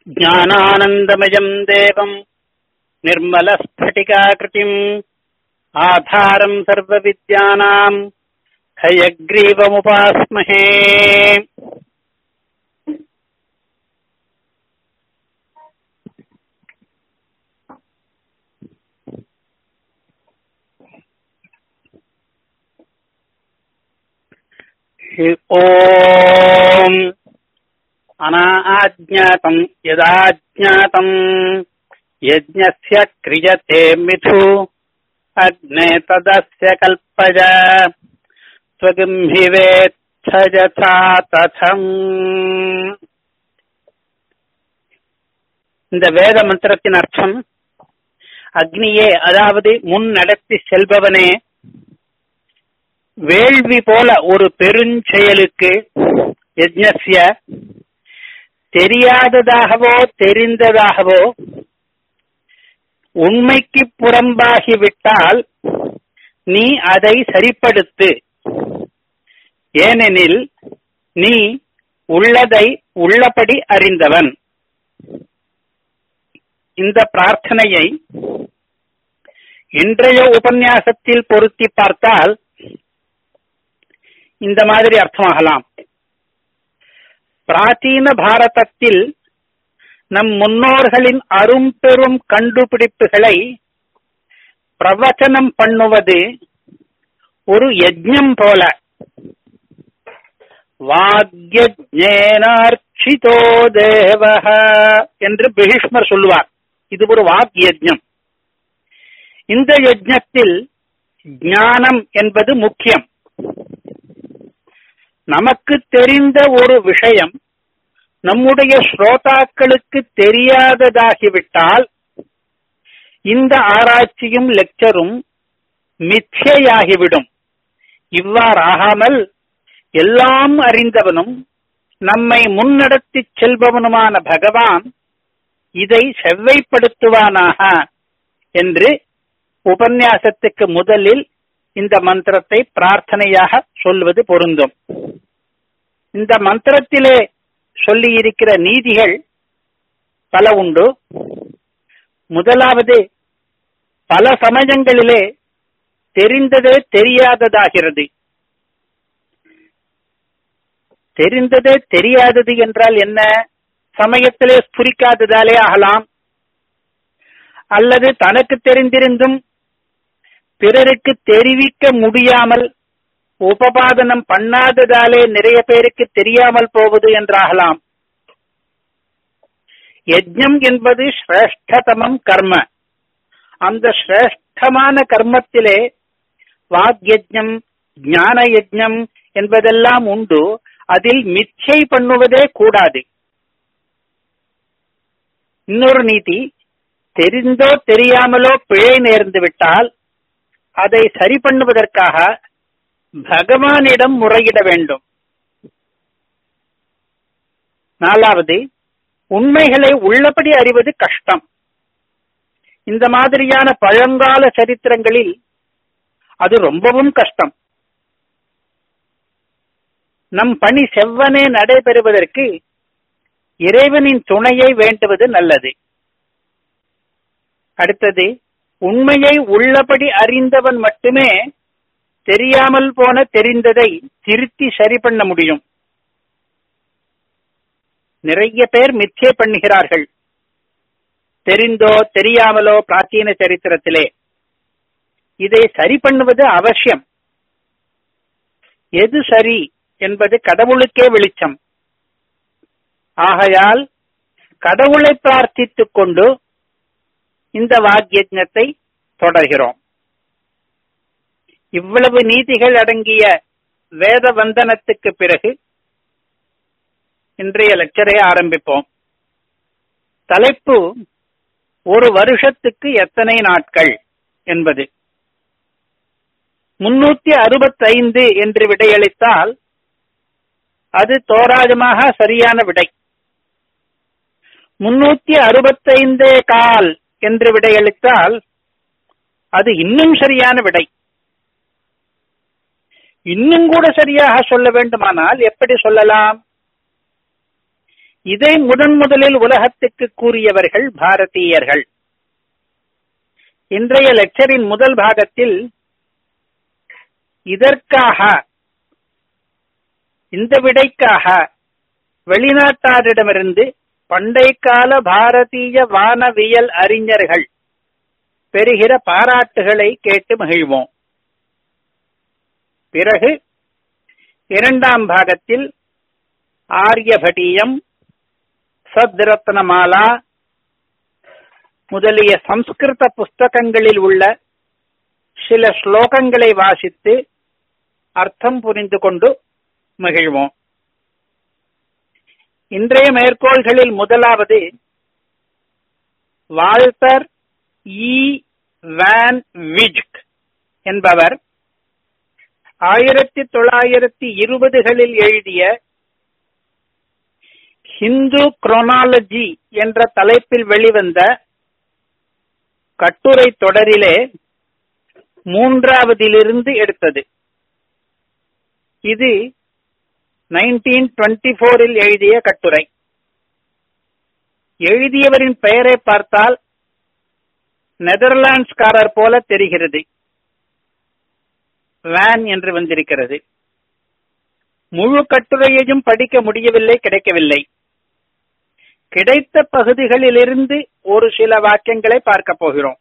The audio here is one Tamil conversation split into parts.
ज्ञानानन्दमयम् देवम् निर्मलस्फटिकाकृतिम् आधारम् सर्वविद्यानाम् हयग्रीवमुपास्महे ॐ अनाज्ञातम् यदाज्ञातम् यज्ञस्य क्रियते मिथु अग्ने तदस्य कल्पय स्वगम्भिवेत्थ यथा तथम् இந்த வேத மந்திரத்தின் அர்த்தம் அக்னியே அதாவது முன் நடத்தி செல்பவனே வேள்வி போல ஒரு பெருஞ்செயலுக்கு யஜ்ஞஸ்ய தெரியாததாகவோ தெரிந்ததாகவோ உண்மைக்கு புறம்பாகிவிட்டால் நீ அதை சரிப்படுத்து ஏனெனில் நீ உள்ளதை உள்ளபடி அறிந்தவன் இந்த பிரார்த்தனையை இன்றைய உபன்யாசத்தில் பொருத்தி பார்த்தால் இந்த மாதிரி அர்த்தமாகலாம் பிராச்சீன பாரதத்தில் நம் முன்னோர்களின் அரும்பெரும் கண்டுபிடிப்புகளை பிரவச்சனம் பண்ணுவது ஒரு யஜ்ஞம் போல வாக்யஜேனார்ச்சிதோ தேவஹ என்று பீஷ்மர் சொல்லுவார் இது ஒரு வாக் யஜ்ஞம் இந்த யஜ்ஞத்தில் ஞானம் என்பது முக்கியம் நமக்கு தெரிந்த ஒரு விஷயம் நம்முடைய ஸ்ரோதாக்களுக்கு தெரியாததாகிவிட்டால் இந்த ஆராய்ச்சியும் லெக்சரும் மிச்சையாகிவிடும் இவ்வாறாகாமல் எல்லாம் அறிந்தவனும் நம்மை முன்னடத்தி செல்பவனுமான பகவான் இதை செவ்வைப்படுத்துவானாக என்று உபன்யாசத்துக்கு முதலில் இந்த மந்திரத்தை பிரார்த்தனையாக சொல்வது பொருந்தும் இந்த மந்திரத்திலே சொல்லி இருக்கிற நீதிகள் பல உண்டு முதலாவது பல சமயங்களிலே தெரிந்ததே தெரியாததாகிறது தெரிந்ததே தெரியாதது என்றால் என்ன சமயத்திலே ஸ்புரிக்காததாலே ஆகலாம் அல்லது தனக்கு தெரிந்திருந்தும் பிறருக்கு தெரிவிக்க முடியாமல் உபபாதனம் பண்ணாததாலே நிறைய பேருக்கு தெரியாமல் போவது என்றாகலாம் யஜ்ஞம் என்பது சிரேஷ்டதமம் கர்ம அந்த சிரேஷ்டமான கர்மத்திலே வாக்யஜம் ஞான யஜ்ஞம் என்பதெல்லாம் உண்டு அதில் மிச்சை பண்ணுவதே கூடாது இன்னொரு நீதி தெரிந்தோ தெரியாமலோ பிழை நேர்ந்து விட்டால் அதை சரி பண்ணுவதற்காக பகவானிடம் முறையிட வேண்டும் நாலாவது உண்மைகளை உள்ளபடி அறிவது கஷ்டம் இந்த மாதிரியான பழங்கால சரித்திரங்களில் அது ரொம்பவும் கஷ்டம் நம் பணி செவ்வனே நடைபெறுவதற்கு இறைவனின் துணையை வேண்டுவது நல்லது அடுத்தது உண்மையை உள்ளபடி அறிந்தவன் மட்டுமே தெரியாமல் போன தெரிந்ததை திருத்தி சரி பண்ண முடியும் நிறைய பேர் மிச்சே பண்ணுகிறார்கள் தெரிந்தோ தெரியாமலோ பிராச்சீன சரித்திரத்திலே இதை சரி பண்ணுவது அவசியம் எது சரி என்பது கடவுளுக்கே வெளிச்சம் ஆகையால் கடவுளை பிரார்த்தித்துக் கொண்டு இந்த வாக்கியஜத்தை தொடர்கிறோம் இவ்வளவு நீதிகள் அடங்கிய வேத வந்தனத்துக்கு பிறகு இன்றைய லெக்சரை ஆரம்பிப்போம் தலைப்பு ஒரு வருஷத்துக்கு எத்தனை நாட்கள் என்பது முன்னூத்தி அறுபத்தைந்து என்று விடையளித்தால் அது தோராயமாக சரியான விடை முன்னூத்தி அறுபத்தைந்தே கால் என்று விடையளித்தால் அது இன்னும் சரியான விடை இன்னும் கூட சரியாக சொல்ல வேண்டுமானால் எப்படி சொல்லலாம் இதை முதன் முதலில் உலகத்துக்கு கூறியவர்கள் பாரதீயர்கள் இன்றைய லெக்சரின் முதல் பாகத்தில் இதற்காக இந்த விடைக்காக வெளிநாட்டாரிடமிருந்து பண்டை கால பாரதிய வானவியல் அறிஞர்கள் பெறுகிற பாராட்டுகளை கேட்டு மகிழ்வோம் பிறகு இரண்டாம் பாகத்தில் ஆரியபட்டியம் சத்ரத்னமாலா முதலிய சம்ஸ்கிருத புஸ்தகங்களில் உள்ள சில ஸ்லோகங்களை வாசித்து அர்த்தம் புரிந்து கொண்டு மகிழ்வோம் இன்றைய மேற்கோள்களில் முதலாவது வால்டர் இ வேன் விஜ்க் என்பவர் ஆயிரத்தி தொள்ளாயிரத்தி இருபதுகளில் எழுதிய ஹிந்து குரோனாலஜி என்ற தலைப்பில் வெளிவந்த கட்டுரை தொடரிலே மூன்றாவதிலிருந்து எடுத்தது இது நைன்டீன் டுவெண்ட்டி போரில் எழுதிய கட்டுரை எழுதியவரின் பெயரை பார்த்தால் நெதர்லாண்ட்ஸ்காரர் போல தெரிகிறது வேன் என்று வந்திருக்கிறது முழு கட்டுரையையும் படிக்க முடியவில்லை கிடைக்கவில்லை கிடைத்த பகுதிகளிலிருந்து ஒரு சில வாக்கியங்களை பார்க்க போகிறோம்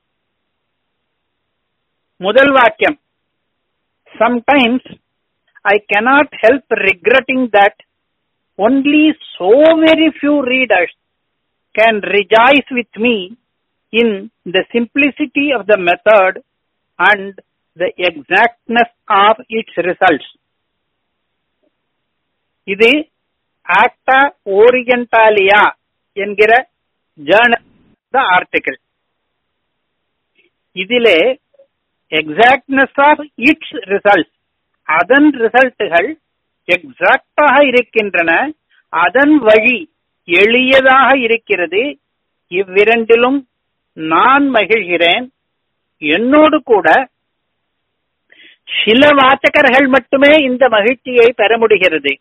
முதல் வாக்கியம் sometimes I cannot help regretting that only so very few readers can rejoice with me in the simplicity of the method and the exactness of its results. இது ஆக்டா ஓரியன்டாலியா என்கிற ஜேர்னல் ஆர்டிகிள் இதிலே எக்ஸாக்ட்னஸ் ஆஃப் இட்ஸ் ரிசல்ட் அதன் ரிசல்ட்டுகள் எக்ஸாக்டாக இருக்கின்றன அதன் வழி எளியதாக இருக்கிறது இவ்விரண்டிலும் நான் மகிழ்கிறேன் என்னோடு கூட சில வாசகர்கள் மட்டுமே இந்த மகிழ்ச்சியை பெற முடிகிறது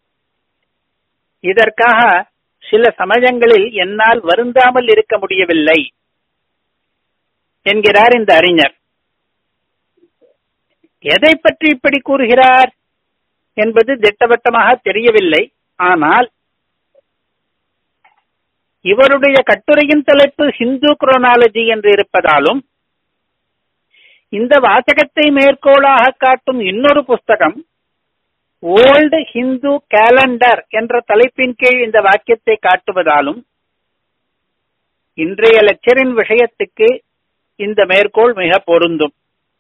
இதற்காக சில சமயங்களில் என்னால் வருந்தாமல் இருக்க முடியவில்லை என்கிறார் இந்த அறிஞர் எதை பற்றி இப்படி கூறுகிறார் என்பது திட்டவட்டமாக தெரியவில்லை ஆனால் இவருடைய கட்டுரையின் தலைப்பு ஹிந்து குரோனாலஜி என்று இருப்பதாலும் இந்த வாசகத்தை மேற்கோளாக காட்டும் இன்னொரு புஸ்தகம் ஓல்டு ஹிந்து கேலண்டர் என்ற தலைப்பின் கீழ் இந்த வாக்கியத்தை காட்டுவதாலும் இன்றைய லெக்சரின் விஷயத்துக்கு இந்த மேற்கோள் மிக பொருந்தும்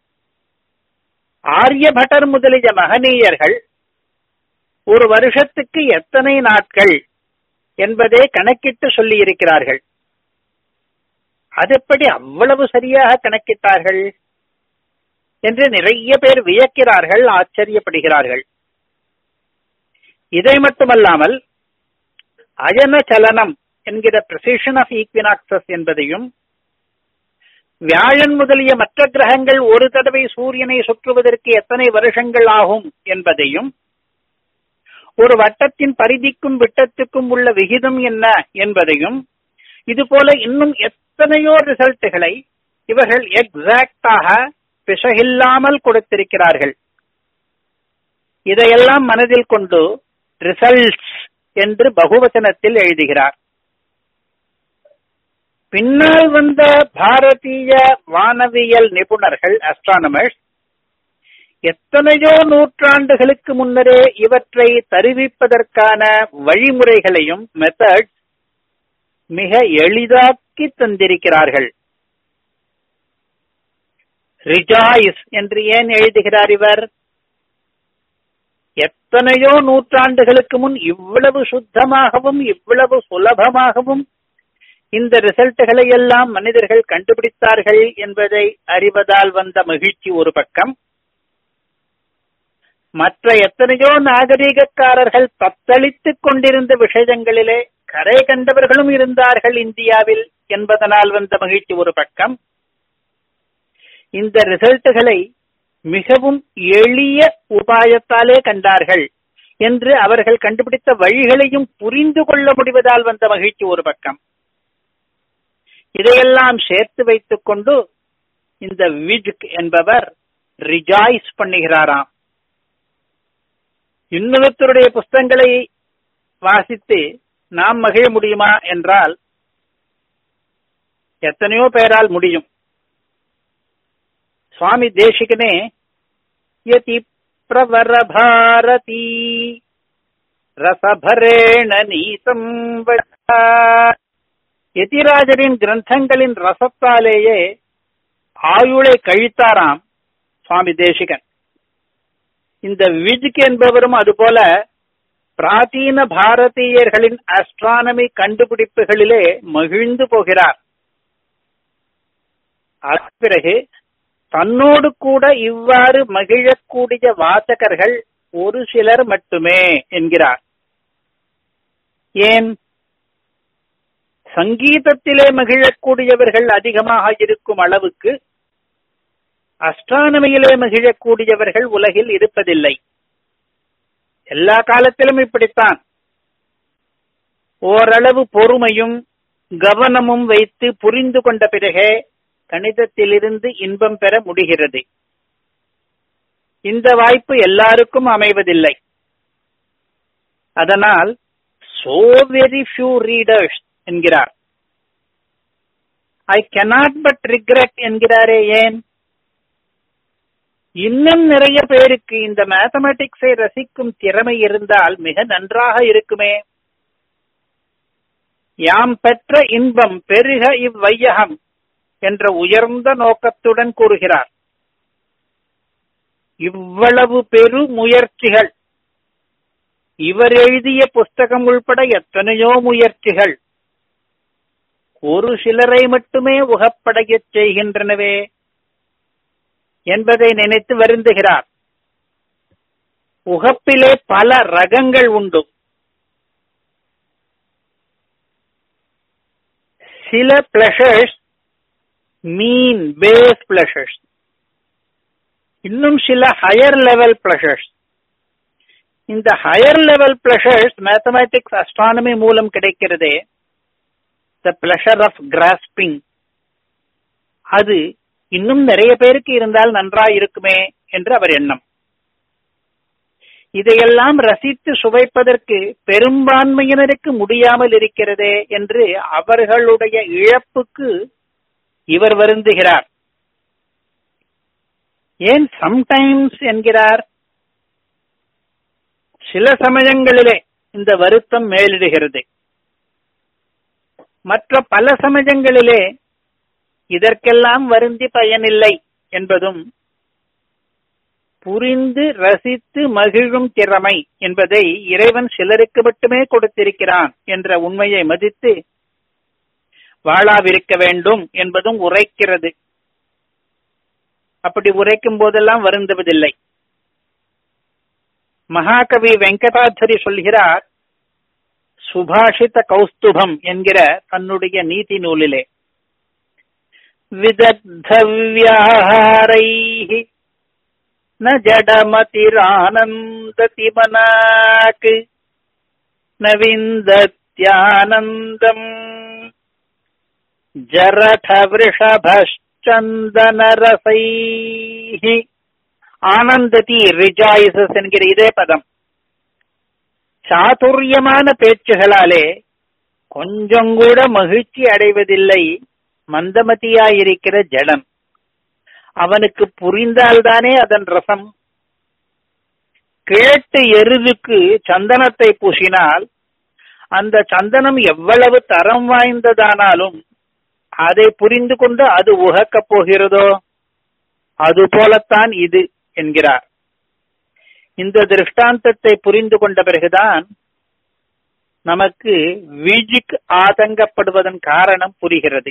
ஆரியபட்டர் முதலிய மகனீயர்கள் ஒரு வருஷத்துக்கு எத்தனை நாட்கள் என்பதை கணக்கிட்டு சொல்லி இருக்கிறார்கள் அதெப்படி அவ்வளவு சரியாக கணக்கிட்டார்கள் என்று நிறைய பேர் வியக்கிறார்கள் ஆச்சரியப்படுகிறார்கள் இதை மட்டுமல்லாமல் அயன சலனம் என்கிற பிரசிஷன் ஆஃப் ஈக்வினாக்சஸ் என்பதையும் வியாழன் முதலிய மற்ற கிரகங்கள் ஒரு தடவை சூரியனை சுற்றுவதற்கு எத்தனை வருஷங்கள் ஆகும் என்பதையும் ஒரு வட்டத்தின் பரிதிக்கும் விட்டத்துக்கும் உள்ள விகிதம் என்ன என்பதையும் இதுபோல இன்னும் எத்தனையோ ரிசல்ட்டுகளை இவர்கள் எக்ஸாக்டாக பிசகில்லாமல் கொடுத்திருக்கிறார்கள் இதையெல்லாம் மனதில் கொண்டு ரிசல்ட்ஸ் என்று பகுவச்சனத்தில் எழுதுகிறார் பின்னால் வந்த பாரதிய வானவியல் நிபுணர்கள் அஸ்ட்ரானமர்ஸ் எத்தனையோ நூற்றாண்டுகளுக்கு முன்னரே இவற்றை தருவிப்பதற்கான வழிமுறைகளையும் மெத்தட் மிக எளிதாக்கி தந்திருக்கிறார்கள் ரிஜாய்ஸ் என்று ஏன் எழுதுகிறார் இவர் எத்தனையோ நூற்றாண்டுகளுக்கு முன் இவ்வளவு சுத்தமாகவும் இவ்வளவு சுலபமாகவும் இந்த ரிசல்ட்டுகளை எல்லாம் மனிதர்கள் கண்டுபிடித்தார்கள் என்பதை அறிவதால் வந்த மகிழ்ச்சி ஒரு பக்கம் மற்ற எத்தனையோ நாகரீகக்காரர்கள் தத்தளித்துக் கொண்டிருந்த விஷயங்களிலே கரை கண்டவர்களும் இருந்தார்கள் இந்தியாவில் என்பதனால் வந்த மகிழ்ச்சி ஒரு பக்கம் இந்த ரிசல்ட்டுகளை மிகவும் எளிய உபாயத்தாலே கண்டார்கள் என்று அவர்கள் கண்டுபிடித்த வழிகளையும் புரிந்து கொள்ள முடிவதால் வந்த மகிழ்ச்சி ஒரு பக்கம் இதையெல்லாம் சேர்த்து வைத்துக் கொண்டு இந்த விஜ் என்பவர் ரிஜாய்ஸ் பண்ணுகிறாராம் இன்னொருத்தருடைய புஸ்தங்களை வாசித்து நாம் மகிழ முடியுமா என்றால் எத்தனையோ பேரால் முடியும் சுவாமி தேசிகனே யதி பிரவர பாரதி ரசபரேண நீதம் யதிராஜரின் கிரந்தங்களின் ரசத்தாலேயே ஆயுளை கழித்தாராம் சுவாமி தேசிகன் இந்த விஜ்க் என்பவரும் அதுபோல பிராச்சீன பாரதீயர்களின் அஸ்ட்ரானமி கண்டுபிடிப்புகளிலே மகிழ்ந்து போகிறார் அதன் பிறகு தன்னோடு கூட இவ்வாறு மகிழக்கூடிய வாசகர்கள் ஒரு சிலர் மட்டுமே என்கிறார் ஏன் சங்கீதத்திலே மகிழக்கூடியவர்கள் அதிகமாக இருக்கும் அளவுக்கு அஸ்ட்ரானமியிலே மகிழக்கூடியவர்கள் உலகில் இருப்பதில்லை எல்லா காலத்திலும் இப்படித்தான் ஓரளவு பொறுமையும் கவனமும் வைத்து புரிந்து கொண்ட பிறகே கணிதத்திலிருந்து இன்பம் பெற முடிகிறது இந்த வாய்ப்பு எல்லாருக்கும் அமைவதில்லை அதனால் சோ வெரி ஃபியூ ரீடர்ஸ் என்கிறார் ஐ கெனாட் பட் ரிக்ரெட் என்கிறாரே ஏன் இன்னும் நிறைய பேருக்கு இந்த மேத்தமெட்டிக்ஸை ரசிக்கும் திறமை இருந்தால் மிக நன்றாக இருக்குமே யாம் பெற்ற இன்பம் பெருக இவ்வையகம் என்ற உயர்ந்த நோக்கத்துடன் கூறுகிறார் இவ்வளவு பெரு முயற்சிகள் இவர் எழுதிய புஸ்தகம் உள்பட எத்தனையோ முயற்சிகள் ஒரு சிலரை மட்டுமே உகப்படையச் செய்கின்றனவே என்பதை நினைத்து வருந்துகிறார் உகப்பிலே பல ரகங்கள் உண்டு சில பிளஷர்ஸ் மீன் பேஸ் பிளஷர்ஸ் இன்னும் சில ஹையர் லெவல் பிளஷர்ஸ் இந்த higher level pleasures mathematics astronomy மூலம் கிடைக்கிறதே த பிளஷர் ஆஃப் கிராஸ்பிங் அது இன்னும் நிறைய பேருக்கு இருந்தால் நன்றாய் இருக்குமே என்று அவர் எண்ணம் இதையெல்லாம் ரசித்து சுவைப்பதற்கு பெரும்பான்மையினருக்கு முடியாமல் இருக்கிறதே என்று அவர்களுடைய இழப்புக்கு இவர் வருந்துகிறார் ஏன் சம்டைம்ஸ் என்கிறார் சில சமயங்களிலே இந்த வருத்தம் மேலிடுகிறது மற்ற பல சமயங்களிலே இதற்கெல்லாம் வருந்தி பயனில்லை என்பதும் புரிந்து ரசித்து மகிழும் திறமை என்பதை இறைவன் சிலருக்கு மட்டுமே கொடுத்திருக்கிறான் என்ற உண்மையை மதித்து வாழாவிருக்க வேண்டும் என்பதும் உரைக்கிறது அப்படி உரைக்கும் போதெல்லாம் வருந்துவதில்லை மகாகவி வெங்கடாச்சரி சொல்கிறார் சுபாஷித கௌஸ்துபம் என்கிற தன்னுடைய நீதி நூலிலே விதத்தவியாரை ந ஜடமதிரானந்ததி மனாக் ந விந்தத்யானந்தம் ஜரட விஷபந்தனரசை ஆனந்ததி ரிஜாய்சஸ் என்கிற இதே பதம் சாதுரியமான பேச்சுகளாலே கொஞ்சம் கூட மகிழ்ச்சி அடைவதில்லை மந்தமதியாயிருக்கிற ஜடம் அவனுக்கு புரிந்தால்தானே அதன் ரசம் கிழட்டு எருதுக்கு சந்தனத்தை பூசினால் அந்த சந்தனம் எவ்வளவு தரம் வாய்ந்ததானாலும் அதை புரிந்து கொண்டு அது உகக்கப் போகிறதோ அது போலத்தான் இது என்கிறார் இந்த திருஷ்டாந்தத்தை புரிந்து கொண்ட பிறகுதான் நமக்கு விஜிக் ஆதங்கப்படுவதன் காரணம் புரிகிறது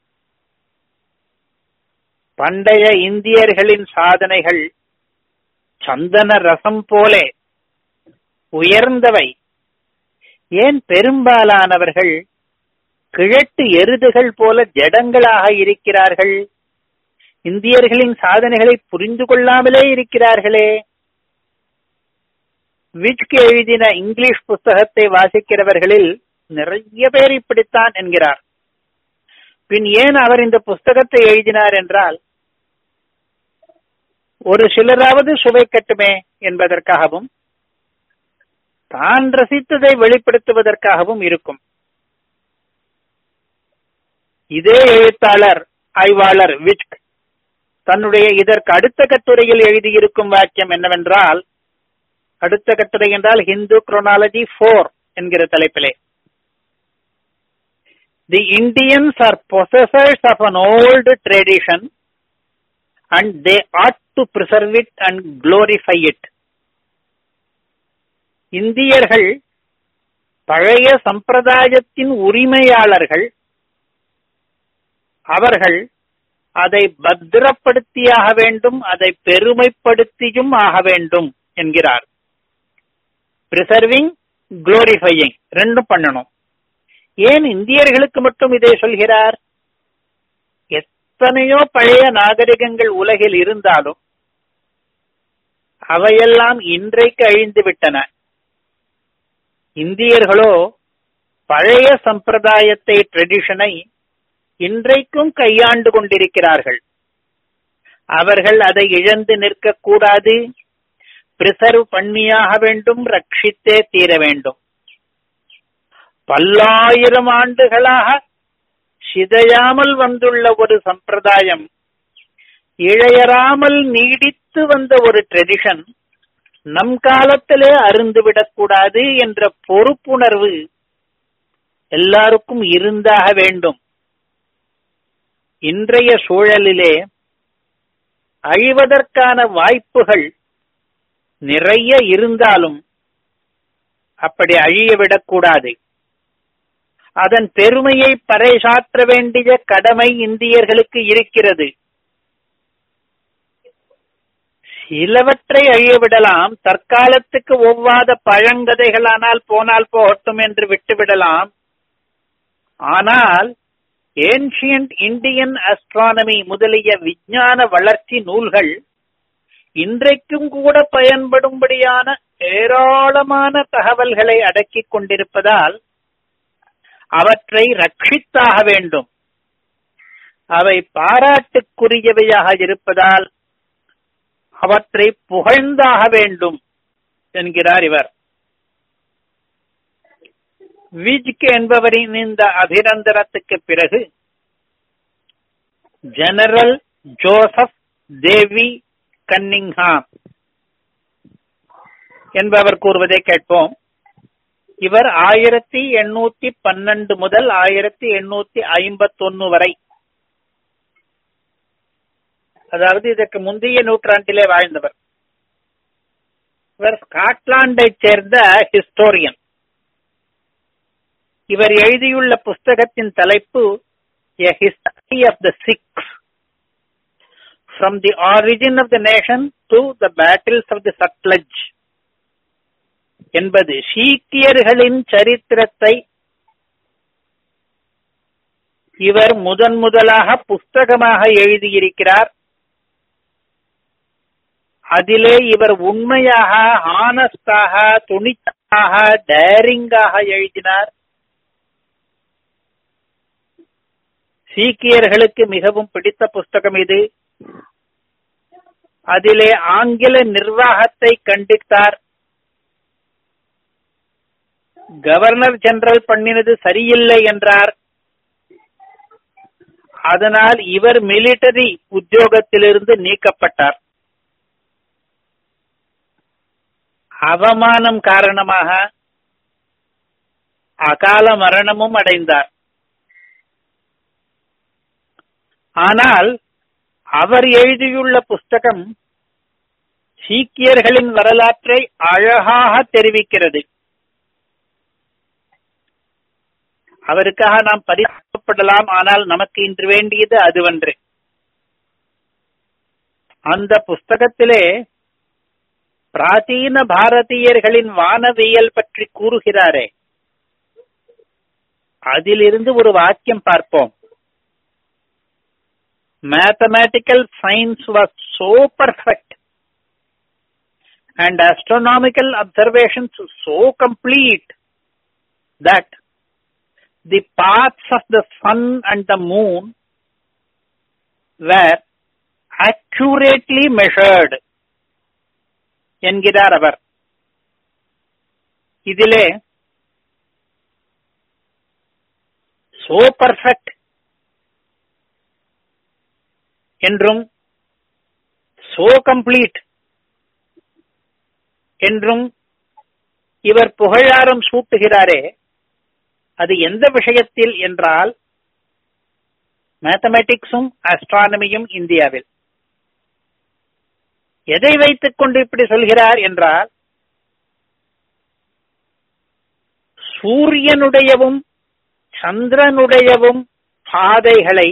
பண்டைய இந்தியர்களின் சாதனைகள் சந்தன ரசம் போலே உயர்ந்தவை ஏன் பெரும்பாலானவர்கள் கிழட்டு எருதுகள் போல ஜடங்களாக இருக்கிறார்கள் இந்தியர்களின் சாதனைகளை புரிந்து கொள்ளாமலே இருக்கிறார்களே விச்க்கு எழுதின இங்கிலீஷ் புஸ்தகத்தை வாசிக்கிறவர்களில் நிறைய பேர் இப்படித்தான் என்கிறார் பின் ஏன் அவர் இந்த புஸ்தகத்தை எழுதினார் என்றால் ஒரு சிலராவது சுவை கட்டுமே என்பதற்காகவும் தான் ரசித்ததை வெளிப்படுத்துவதற்காகவும் இருக்கும் இதே எழுத்தாளர் ஆய்வாளர் விச்க் தன்னுடைய இதற்கு அடுத்த கட்டுரையில் எழுதியிருக்கும் வாக்கியம் என்னவென்றால் அடுத்த கட்டுரை என்றால் ஹிந்து குரோனாலஜி போர் என்கிற தலைப்பிலே the Indians are possessors of an old tradition and they had to preserve it and glorify it இந்தியர்கள் பழைய சம்பிரதாயத்தின் உரிமையாளர்கள் அவர்கள் அதை பத்திரப்படுத்தியாக வேண்டும் அதை பெருமைப்படுத்தியும் ஆக வேண்டும் என்கிறார் பிரிசர்விங் குளோரிஃபையிங் ரெண்டும் பண்ணணும் ஏன் இந்தியர்களுக்கு மட்டும் இதை சொல்கிறார் எத்தனையோ பழைய நாகரிகங்கள் உலகில் இருந்தாலும் அவையெல்லாம் இன்றைக்கு அழிந்து விட்டன இந்தியர்களோ பழைய சம்பிரதாயத்தை ட்ரெடிஷனை இன்றைக்கும் கையாண்டு கொண்டிருக்கிறார்கள் அவர்கள் அதை இழந்து நிற்கக்கூடாது பிரிசர்வ் பண்ணியாக வேண்டும் ரட்சித்தே தீர வேண்டும் பல்லாயிரம் ஆண்டுகளாக சிதையாமல் வந்துள்ள ஒரு சம்பிரதாயம் இழையறாமல் நீடித்து வந்த ஒரு ட்ரெடிஷன் நம் காலத்திலே அருந்துவிடக்கூடாது என்ற பொறுப்புணர்வு எல்லாருக்கும் இருந்தாக வேண்டும் இன்றைய சூழலிலே அழிவதற்கான வாய்ப்புகள் நிறைய இருந்தாலும் அப்படி அழியவிடக்கூடாது அதன் பெருமையை பறைசாற்ற வேண்டிய கடமை இந்தியர்களுக்கு இருக்கிறது சிலவற்றை அழியவிடலாம் தற்காலத்துக்கு ஒவ்வாத பழங்கதைகளானால் போனால் போகட்டும் என்று விட்டுவிடலாம் ஆனால் ஏன்ஷியன்ட் இந்தியன் அஸ்ட்ரானமி முதலிய விஞ்ஞான வளர்ச்சி நூல்கள் இன்றைக்கும் கூட பயன்படும்படியான ஏராளமான தகவல்களை அடக்கிக் கொண்டிருப்பதால் அவற்றை ரட்சித்தாக வேண்டும் அவை பாராட்டுக்குரியவையாக இருப்பதால் அவற்றை புகழ்ந்தாக வேண்டும் என்கிறார் இவர் விஜ்க் என்பவரின் இந்த அபிநந்தனத்துக்கு பிறகு ஜெனரல் ஜோசப் தேவி கன்னிங்ஹாம் என்பவர் கூறுவதை கேட்போம் இவர் ஆயிரத்தி எண்ணூத்தி பன்னெண்டு முதல் ஆயிரத்தி எண்ணூத்தி ஐம்பத்தொன்னு வரை அதாவது இதற்கு முந்தைய நூற்றாண்டிலே வாழ்ந்தவர் இவர் ஸ்காட்லாண்டை சேர்ந்த ஹிஸ்டோரியன் இவர் எழுதியுள்ள புஸ்தகத்தின் தலைப்பு a history of the Sikhs from the origin of the nation to the battles of the Sutlej என்பது சீக்கியர்களின் சரித்திரத்தை இவர் முதன் முதலாக புஸ்தகமாக எழுதியிருக்கிறார் அதிலே இவர் உண்மையாக ஆனஸ்டாக துணிச்சாக டேரிங்காக எழுதினார் சீக்கியர்களுக்கு மிகவும் பிடித்த புஸ்தகம் இது அதிலே ஆங்கில நிர்வாகத்தை கண்டித்தார் கவர்னர் ஜெனரல் பண்ணினது சரியில்லை என்றார் அதனால் இவர் மிலிட்டரி உத்தியோகத்திலிருந்து நீக்கப்பட்டார் அவமானம் காரணமாக அகால மரணமும் அடைந்தார் ஆனால் அவர் எழுதியுள்ள புஸ்தகம் சீக்கியர்களின் வரலாற்றை அழகாக தெரிவிக்கிறது அவருக்காக நாம் பரிசப்படலாம் ஆனால் நமக்கு இன்று வேண்டியது அதுவன்று அந்த புஸ்தகத்திலே பிராச்சீன பாரதியர்களின் வானவியல் பற்றி கூறுகிறாரே அதிலிருந்து ஒரு வாக்கியம் பார்ப்போம் mathematical science was so perfect and astronomical observations so complete that the paths of the sun and the moon were accurately measured என்கிறார் அவர் இதிலே சோ பர்ஃபெக்ட் என்றும் சோ கம்ப்ளீட் என்றும் இவர் புகழாரம் சூட்டுகிறாரே அது எந்த விஷயத்தில் என்றால் மேத்தமெட்டிக்ஸும் அஸ்ட்ரானமியும் இந்தியாவில் எதை வைத்துக் கொண்டு இப்படி சொல்கிறார் என்றால் சூரியனுடையவும் சந்திரனுடையவும் பாதைகளை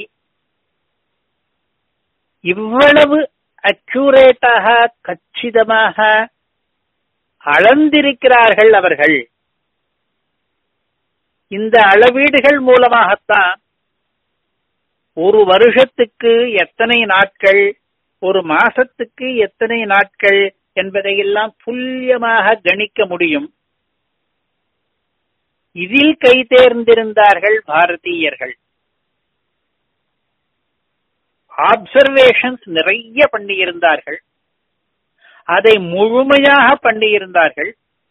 இவ்வளவு அக்யூரேட்டாக கச்சிதமாக அளந்திருக்கிறார்கள் அவர்கள் இந்த அளவீடுகள் மூலமாகத்தான் ஒரு வருஷத்துக்கு எத்தனை நாட்கள் ஒரு மாசத்துக்கு எத்தனை நாட்கள் என்பதையெல்லாம் துல்லியமாக கணிக்க முடியும் இதில் கை தேர்ந்திருந்தார்கள் பாரதீயர்கள் ஆப்சர்வேஷன்ஸ் நிறைய பண்ணியிருந்தார்கள் அதை முழுமையாக பண்ணியிருந்தார்கள்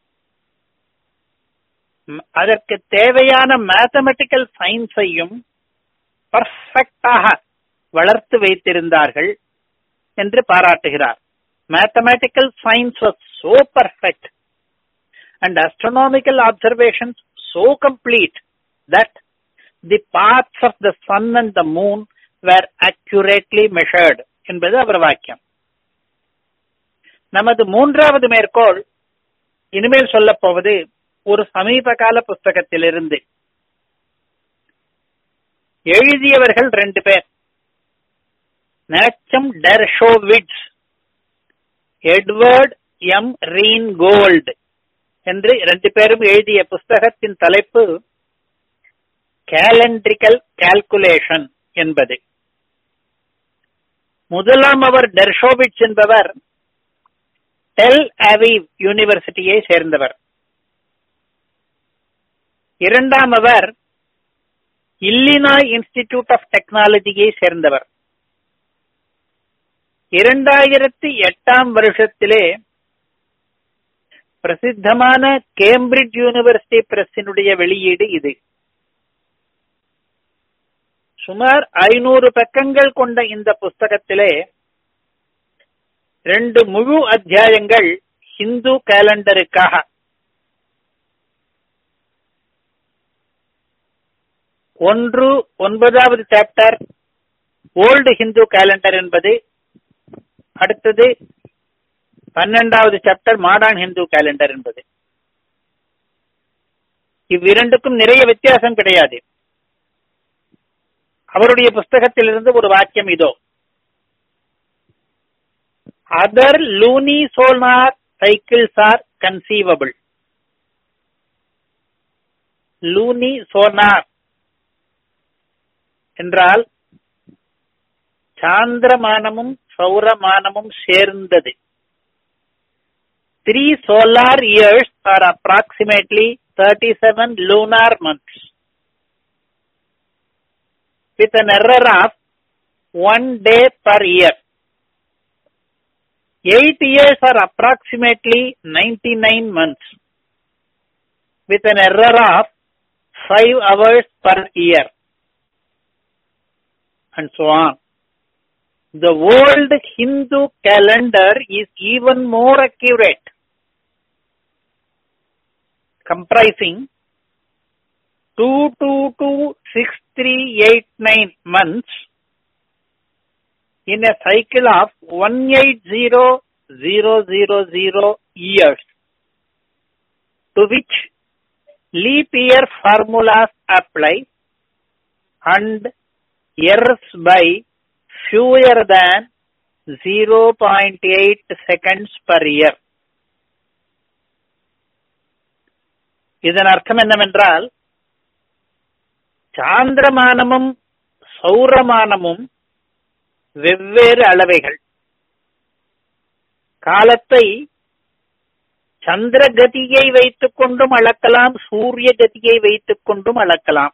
அதற்கு தேவையான மேத்தமெட்டிக்கல் சயின்ஸையும் பர்ஃபெக்டாக வளர்த்து வைத்திருந்தார்கள் என்று பாராட்டுகிறார் mathematical science was so perfect and astronomical observations so complete that the parts of the sun and the moon were accurately measured என்பது அவர் வாக்கியம் நமது மூன்றாவது மேற்கோள் இனிமேல் சொல்லப் போவது ஒரு சமீப கால புஸ்தகத்திலிருந்து எழுதியவர்கள் ரெண்டு பேர் Nachum Dershowitz Edward M Reingold என்று ரெண்டு பேரும் எழுதிய புஸ்தகத்தின் தலைப்பு கேலண்ட்ரிக்கல் கால்குலேஷன் என்பது முதலாம் அவர் டெர்ஷோவிட்ஸ் என்பவர் டெல் அவீவ் யூனிவர்சிட்டியை சேர்ந்தவர் இரண்டாம் அவர் இல்லினாய் இன்ஸ்டிடியூட் ஆஃப் டெக்னாலஜியை சேர்ந்தவர் இரண்டாயிரத்தி எட்டாம் வருஷத்திலே பிரசித்தமான கேம்பிரிட்ஜ் யூனிவர்சிட்டி பிரஸினுடைய வெளியீடு இது சுமார் ஐநூறு பக்கங்கள் கொண்ட இந்த புஸ்தகத்திலே ரெண்டு முழு அத்தியாயங்கள் ஹிந்து கேலண்டருக்காக ஒன்று ஒன்பதாவது சாப்டர் ஓல்டு ஹிந்து கேலண்டர் என்பது அடுத்தது பன்னெண்டாவது சாப்டர் மாடர்ன் ஹிந்து கேலண்டர் என்பது இவ்விரண்டுக்கும் நிறைய வித்தியாசம் கிடையாது அவருடைய புஸ்தகத்திலிருந்து ஒரு வாக்கியம் இதோ other lunisolar cycles are conceivable lunisolar என்றால் சாந்திரமானமும் சௌரமானமும் சேர்ந்தது three solar years are approximately thirty seven lunar months with an error of one day per year eight years are approximately 99 months with an error of 5 hours per year and so on. The old Hindu calendar is even more accurate, comprising 2226389 months in a cycle of 180000 years, to which leap year formulas apply and errors by fewer than 0.8 seconds per year. இதன் அர்த்தம் என்னவென்றால் சாந்திரமானமும் சௌரமானமும் வெவ்வேறு அளவைகள் காலத்தை சந்திர கதியை வைத்துக் கொண்டும் அளக்கலாம் சூரிய கதியை வைத்துக் கொண்டும் அளக்கலாம்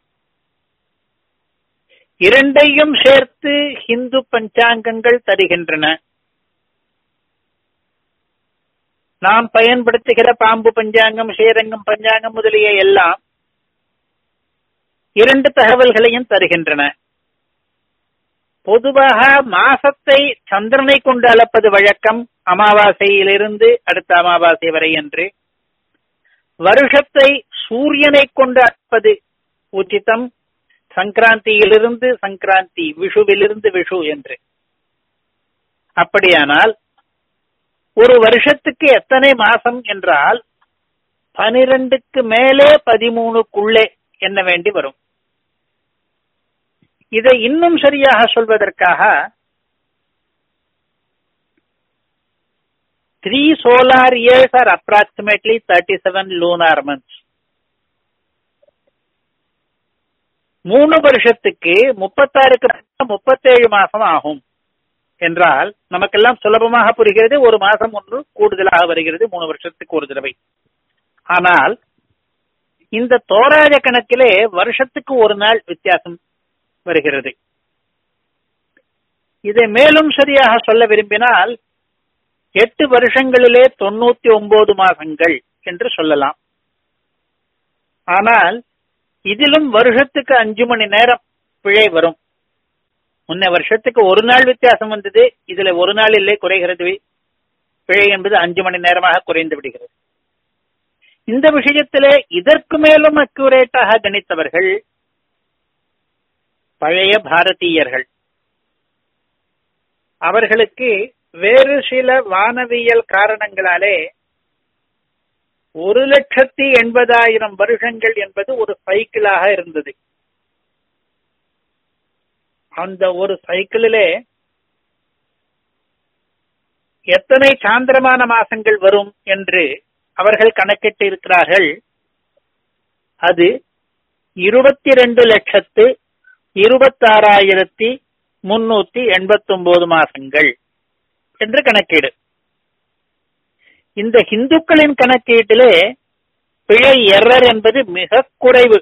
இரண்டையும் சேர்த்து ஹிந்து பஞ்சாங்கங்கள் தருகின்றன நாம் பயன்படுத்துகிற பாம்பு பஞ்சாங்கம் ஸ்ரீரங்கம் பஞ்சாங்கம் முதலிய எல்லாம் இரண்டு தகவல்களையும் தருகின்றன பொதுவாக மாசத்தை சந்திரனை கொண்டு அளப்பது வழக்கம் அமாவாசையிலிருந்து அடுத்த அமாவாசை வரை என்று வருஷத்தை சூரியனை கொண்டு அளப்பது உச்சிதம் சங்கராந்தியிலிருந்து சங்கராந்தி விஷுவிலிருந்து விஷு என்று அப்படியானால் ஒரு வருஷத்துக்கு எத்தனை மாசம் என்றால் பனிரெண்டுக்கு மேலே பதிமூணுக்குள்ளே என்ன வேண்டி வரும் இதை இன்னும் சரியாக சொல்வதற்காக three solar years are approximately thirty seven lunar months மூணு வருஷத்துக்கு முப்பத்தாறுக்கு முப்பத்தேழு மாசம் ஆகும் என்றால் நமக்கெல்லாம் சுலபமாக புரிகிறது ஒரு மாசம் ஒன்று கூடுதலாக வருகிறது மூணு வருஷத்துக்கு ஒரு தடவை ஆனால் இந்த தோராய கணக்கிலே வருஷத்துக்கு ஒரு நாள் வித்தியாசம் வருகிறது இதை மேலும் சரியாக சொல்ல விரும்பினால் எட்டு வருஷங்களிலே தொண்ணூத்தி ஒன்பது மாதங்கள் என்று சொல்லலாம் ஆனால் இதிலும் வருஷத்துக்கு அஞ்சு மணி நேரம் பிழை வரும் முன்ன வருஷத்துக்கு ஒரு நாள் வித்தியாசம் வந்தது இதுல ஒரு நாள் இல்லை குறைகிறது பிழை என்பது அஞ்சு மணி நேரமாக குறைந்து விடுகிறது இந்த விஷயத்திலே இதற்கு மேலும் அக்யூரேட்டாக கணித்தவர்கள் பழைய பாரதீயர்கள் அவர்களுக்கு வேறு சில வானவியல் காரணங்களாலே ஒரு லட்சத்தி எண்பதாயிரம் வருஷங்கள் என்பது ஒரு சைக்கிளாக இருந்தது அந்த ஒரு சைக்கிளிலே எத்தனை சாந்திரமான மாசங்கள் வரும் என்று அவர்கள் கணக்கிட்டு இருக்கிறார்கள் அது இருபத்தி ரெண்டு லட்சத்து இருபத்தாறாயிரத்தி முன்னூத்தி எண்பத்தி ஒன்பது மாசங்கள் என்று கணக்கீடு இந்த இந்துக்களின் கணக்கீட்டிலே பிழை எரர் என்பது மிக குறைவு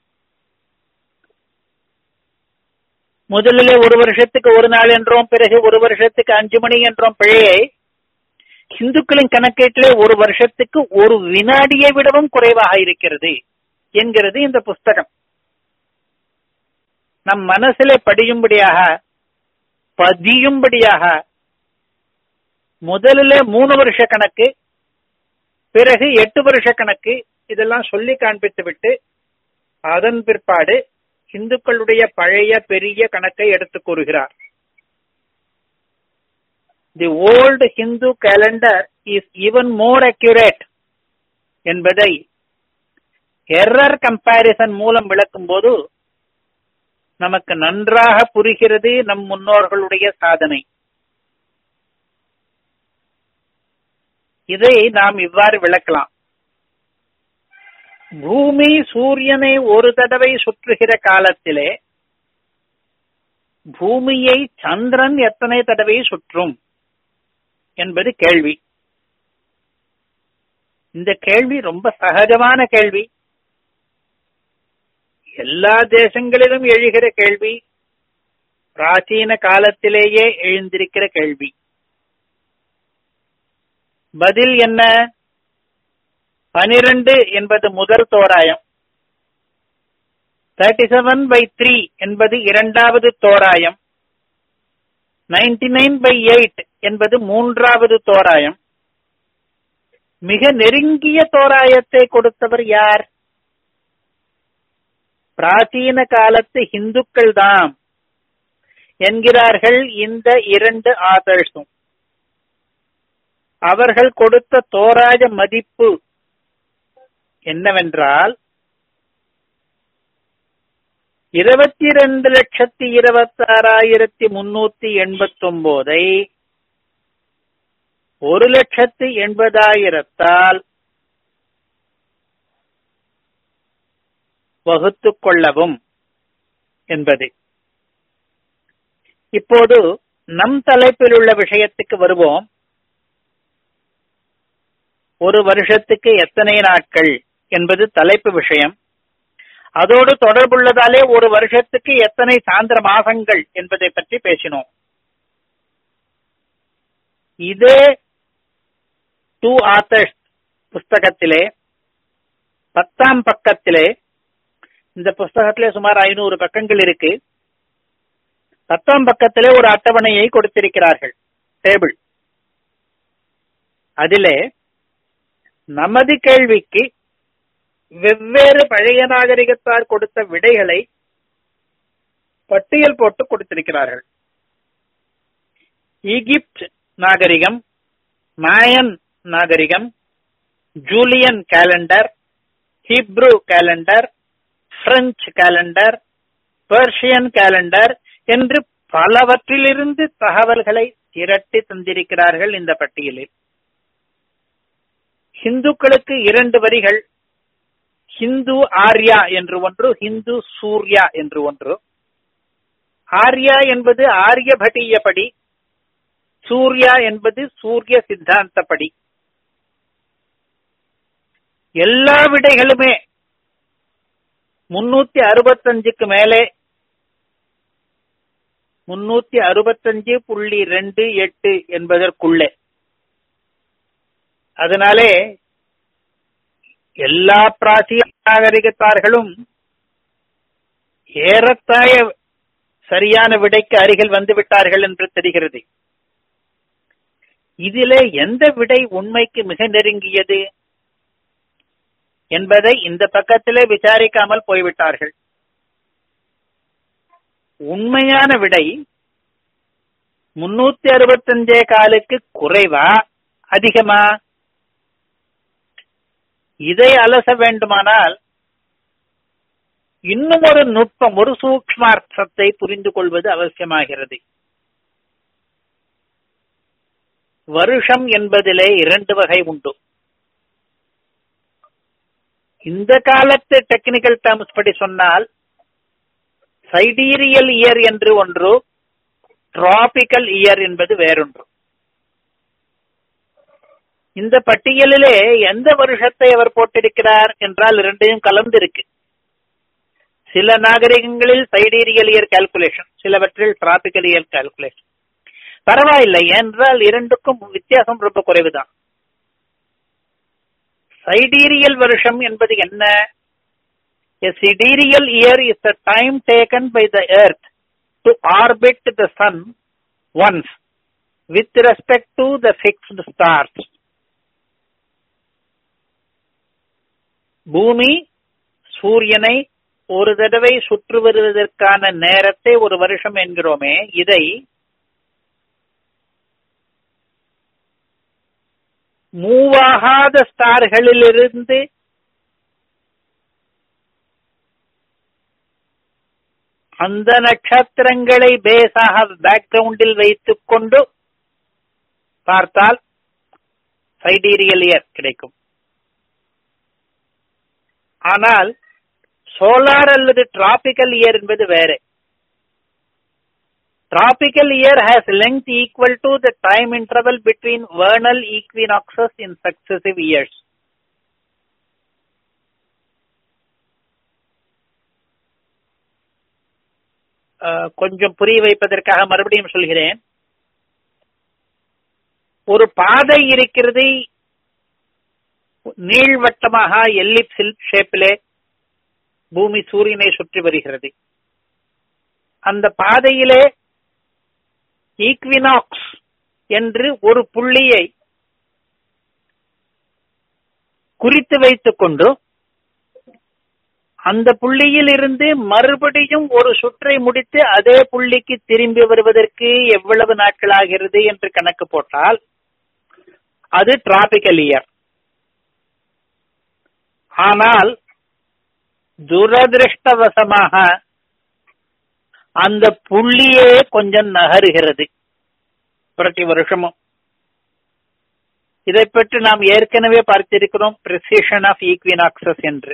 முதலிலே ஒரு வருஷத்துக்கு ஒரு நாள் என்றோம் பிறகு ஒரு வருஷத்துக்கு அஞ்சு மணி என்றோம் பிழையை இந்துக்களின் கணக்கீட்டிலே ஒரு வருஷத்துக்கு ஒரு வினாடியை விடவும் குறைவாக இருக்கிறது என்கிறது இந்த புஸ்தகம் நம் மனசிலே படியும்படியாக பதியும்படியாக முதலிலே மூணு வருஷ கணக்கு பிறகு எட்டு வருஷ கணக்கு இதெல்லாம் சொல்லி காண்பித்து விட்டு அதன் பிற்பாடு இந்துக்களுடைய பழைய பெரிய கணக்கை எடுத்துக் கூறுகிறார் the old Hindu calendar is even more accurate என்பதை எரர் கம்பாரிசன் மூலம் விளக்கும் போது நமக்கு நன்றாக புரிகிறது நம் முன்னோர்களுடைய சாதனை இதை நாம் இவ்வாறு விளக்கலாம் பூமி சூரியனை ஒரு தடவை சுற்றுகிற காலத்திலே பூமியை சந்திரன் எத்தனை தடவை சுற்றும் என்பது கேள்வி இந்த கேள்வி ரொம்ப சகஜமான கேள்வி எல்லா தேசங்களிலும் எழுகிற கேள்வி பிராச்சீன காலத்திலேயே எழுந்திருக்கிற கேள்வி பதில் என்ன பனிரெண்டு என்பது முதல் தோராயம் தேர்ட்டி செவன் பை த்ரீ என்பது இரண்டாவது தோராயம் நைன்டி நைன் பை எயிட் என்பது மூன்றாவது தோராயம் மிக நெருங்கிய தோராயத்தை கொடுத்தவர் யார் பிராச்சீன காலத்து இந்துக்கள் தாம் என்கிறார்கள் இந்த இரண்டு ஆதர்ஸும் அவர்கள் கொடுத்த தோராய மதிப்பு என்னவென்றால் இருபத்தி ரெண்டு லட்சத்தி இருபத்தாறாயிரத்தி முன்னூத்தி எண்பத்தி ஒன்பதை ஒரு லட்சத்து எண்பதாயிரத்தால் வகுத்து கொள்ளவும் என்பது இப்போது நம் தலைப்பில் உள்ள விஷயத்துக்கு வருவோம் ஒரு வருஷத்துக்கு எத்தனை நாட்கள் என்பது தலைப்பு விஷயம் அதோடு தொடர்புள்ளதாலே ஒரு வருஷத்துக்கு எத்தனை சாந்திர மாசங்கள் என்பதை பற்றி பேசினோம் இதே டூ ஆத்தர்ஸ் புஸ்தகத்திலே பத்தாம் பக்கத்திலே இந்த புஸ்தகத்திலே சுமார் ஐநூறு பக்கங்கள் இருக்கு பத்தாம் பக்கத்திலே ஒரு அட்டவணையை கொடுத்திருக்கிறார்கள் டேபிள் அதிலே நமது கேள்விக்கு வெவ்வேறு பழைய நாகரிகத்தார் கொடுத்த விடைகளை பட்டியல் போட்டு கொடுத்திருக்கிறார்கள் ஈகிப்ட் நாகரிகம் மாயன் நாகரிகம் Julian calendar Hebrew calendar French calendar Persian calendar என்று பலவற்றிலிருந்து தகவல்களை திரட்டி தந்திருக்கிறார்கள் இந்த பட்டியலில் ஹிந்துக்களுக்கு இரண்டு வரிகள் ஹிந்து ஆர்யா என்று ஒன்று ஹிந்து சூர்யா என்று ஒன்று ஆர்யா என்பது ஆரியபட்டியப்படி சூர்யா என்பது சூரிய சித்தாந்தப்படி எல்லா விடைகளுமே முன்னூத்தி அறுபத்தஞ்சுக்கு மேலே முன்னூத்தி அறுபத்தஞ்சு புள்ளி ரெண்டு எட்டு என்பதற்குள்ளே அதனாலே எல்லா பிராச்சீன நாகரிகத்தார்களும் ஏறத்தாய சரியான விடைக்கு அருகில் வந்து விட்டார்கள் என்று தெரிகிறது இதிலே எந்த விடை உண்மைக்கு மிக நெருங்கியது என்பதை இந்த பக்கத்திலே விசாரிக்காமல் போய்விட்டார்கள் உண்மையான விடை முன்னூத்தி அறுபத்தஞ்சே காலுக்கு குறைவா அதிகமா இதை அலச வேண்டுமானால் இன்னும் ஒரு நுட்பம் ஒரு சூக்மார்த்தத்தை புரிந்து கொள்வது அவசியமாகிறது வருஷம் என்பதிலே இரண்டு வகை உண்டு இந்த காலத்து டெக்னிக்கல் டேர்ம்ஸ் படி சொன்னால் சைடீரியல் இயர் என்று ஒன்று டிராபிக்கல் இயர் என்பது வேறொன்று இந்த பட்டியலிலே எந்த வருஷத்தை அவர் போட்டிருக்கிறார் என்றால் இரண்டையும் கலந்திருக்கு சில நாகரிகங்களில் சைடீரியல் இயர் கால்குலேஷன் சிலவற்றில் டிராபிக்கல் இயர் கால்குலேஷன் பரவாயில்லை என்றால் இரண்டுக்கும் வித்தியாசம் ரொம்ப குறைவுதான் சைடீரியல் வருஷம் என்பது என்ன A sidereal year is the time taken by the earth to orbit the sun once with respect to the fixed stars. பூமி சூரியனை ஒரு தடவை சுற்று வருவதற்கான நேரத்தை ஒரு வருஷம் என்கிறோமே இதை மூவாகாத ஸ்டார்களிலிருந்து அந்த நட்சத்திரங்களை பேஸாக பேக்ரவுண்டில் வைத்துக் கொண்டு பார்த்தால் சைடீரியல் இயர் கிடைக்கும் ஆனால் சோலார் அல்லது டிராபிக்கல் இயர் என்பது வேற tropical year has length equal to the time interval between vernal equinoxes in successive years கொஞ்சம் புரிய வைப்பதற்காக மறுபடியும் சொல்கிறேன் ஒரு பாதை இருக்கிறது நீள்வட்டமாக எல்லிப்சில் ஷேப்பிலே பூமி சூரியனை சுற்றி வருகிறது அந்த பாதையிலே ஈக்வினாக்ஸ் என்று ஒரு புள்ளியை குறித்து வைத்துக் கொண்டு அந்த புள்ளியில் இருந்து மறுபடியும் ஒரு சுற்றை முடித்து அதே புள்ளிக்கு திரும்பி வருவதற்கு எவ்வளவு நாட்கள் ஆகிறது என்று கணக்கு போட்டால் அது டிராபிக்கல் இயர் ஆனால் துரதிருஷ்டவசமாக அந்த புள்ளியே கொஞ்சம் நகருகிறது பிரதி வருஷமும் இதை பற்றி நாம் ஏற்கனவே பார்த்திருக்கிறோம் பிரிசிஷன் ஆஃப் ஈக்வினாக்சஸ் என்று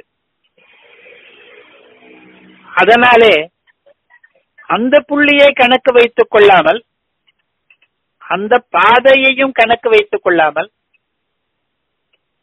அதனாலே அந்த புள்ளியை கணக்கு வைத்துக் கொள்ளாமல் அந்த பாதையையும் கணக்கு வைத்துக் கொள்ளாமல்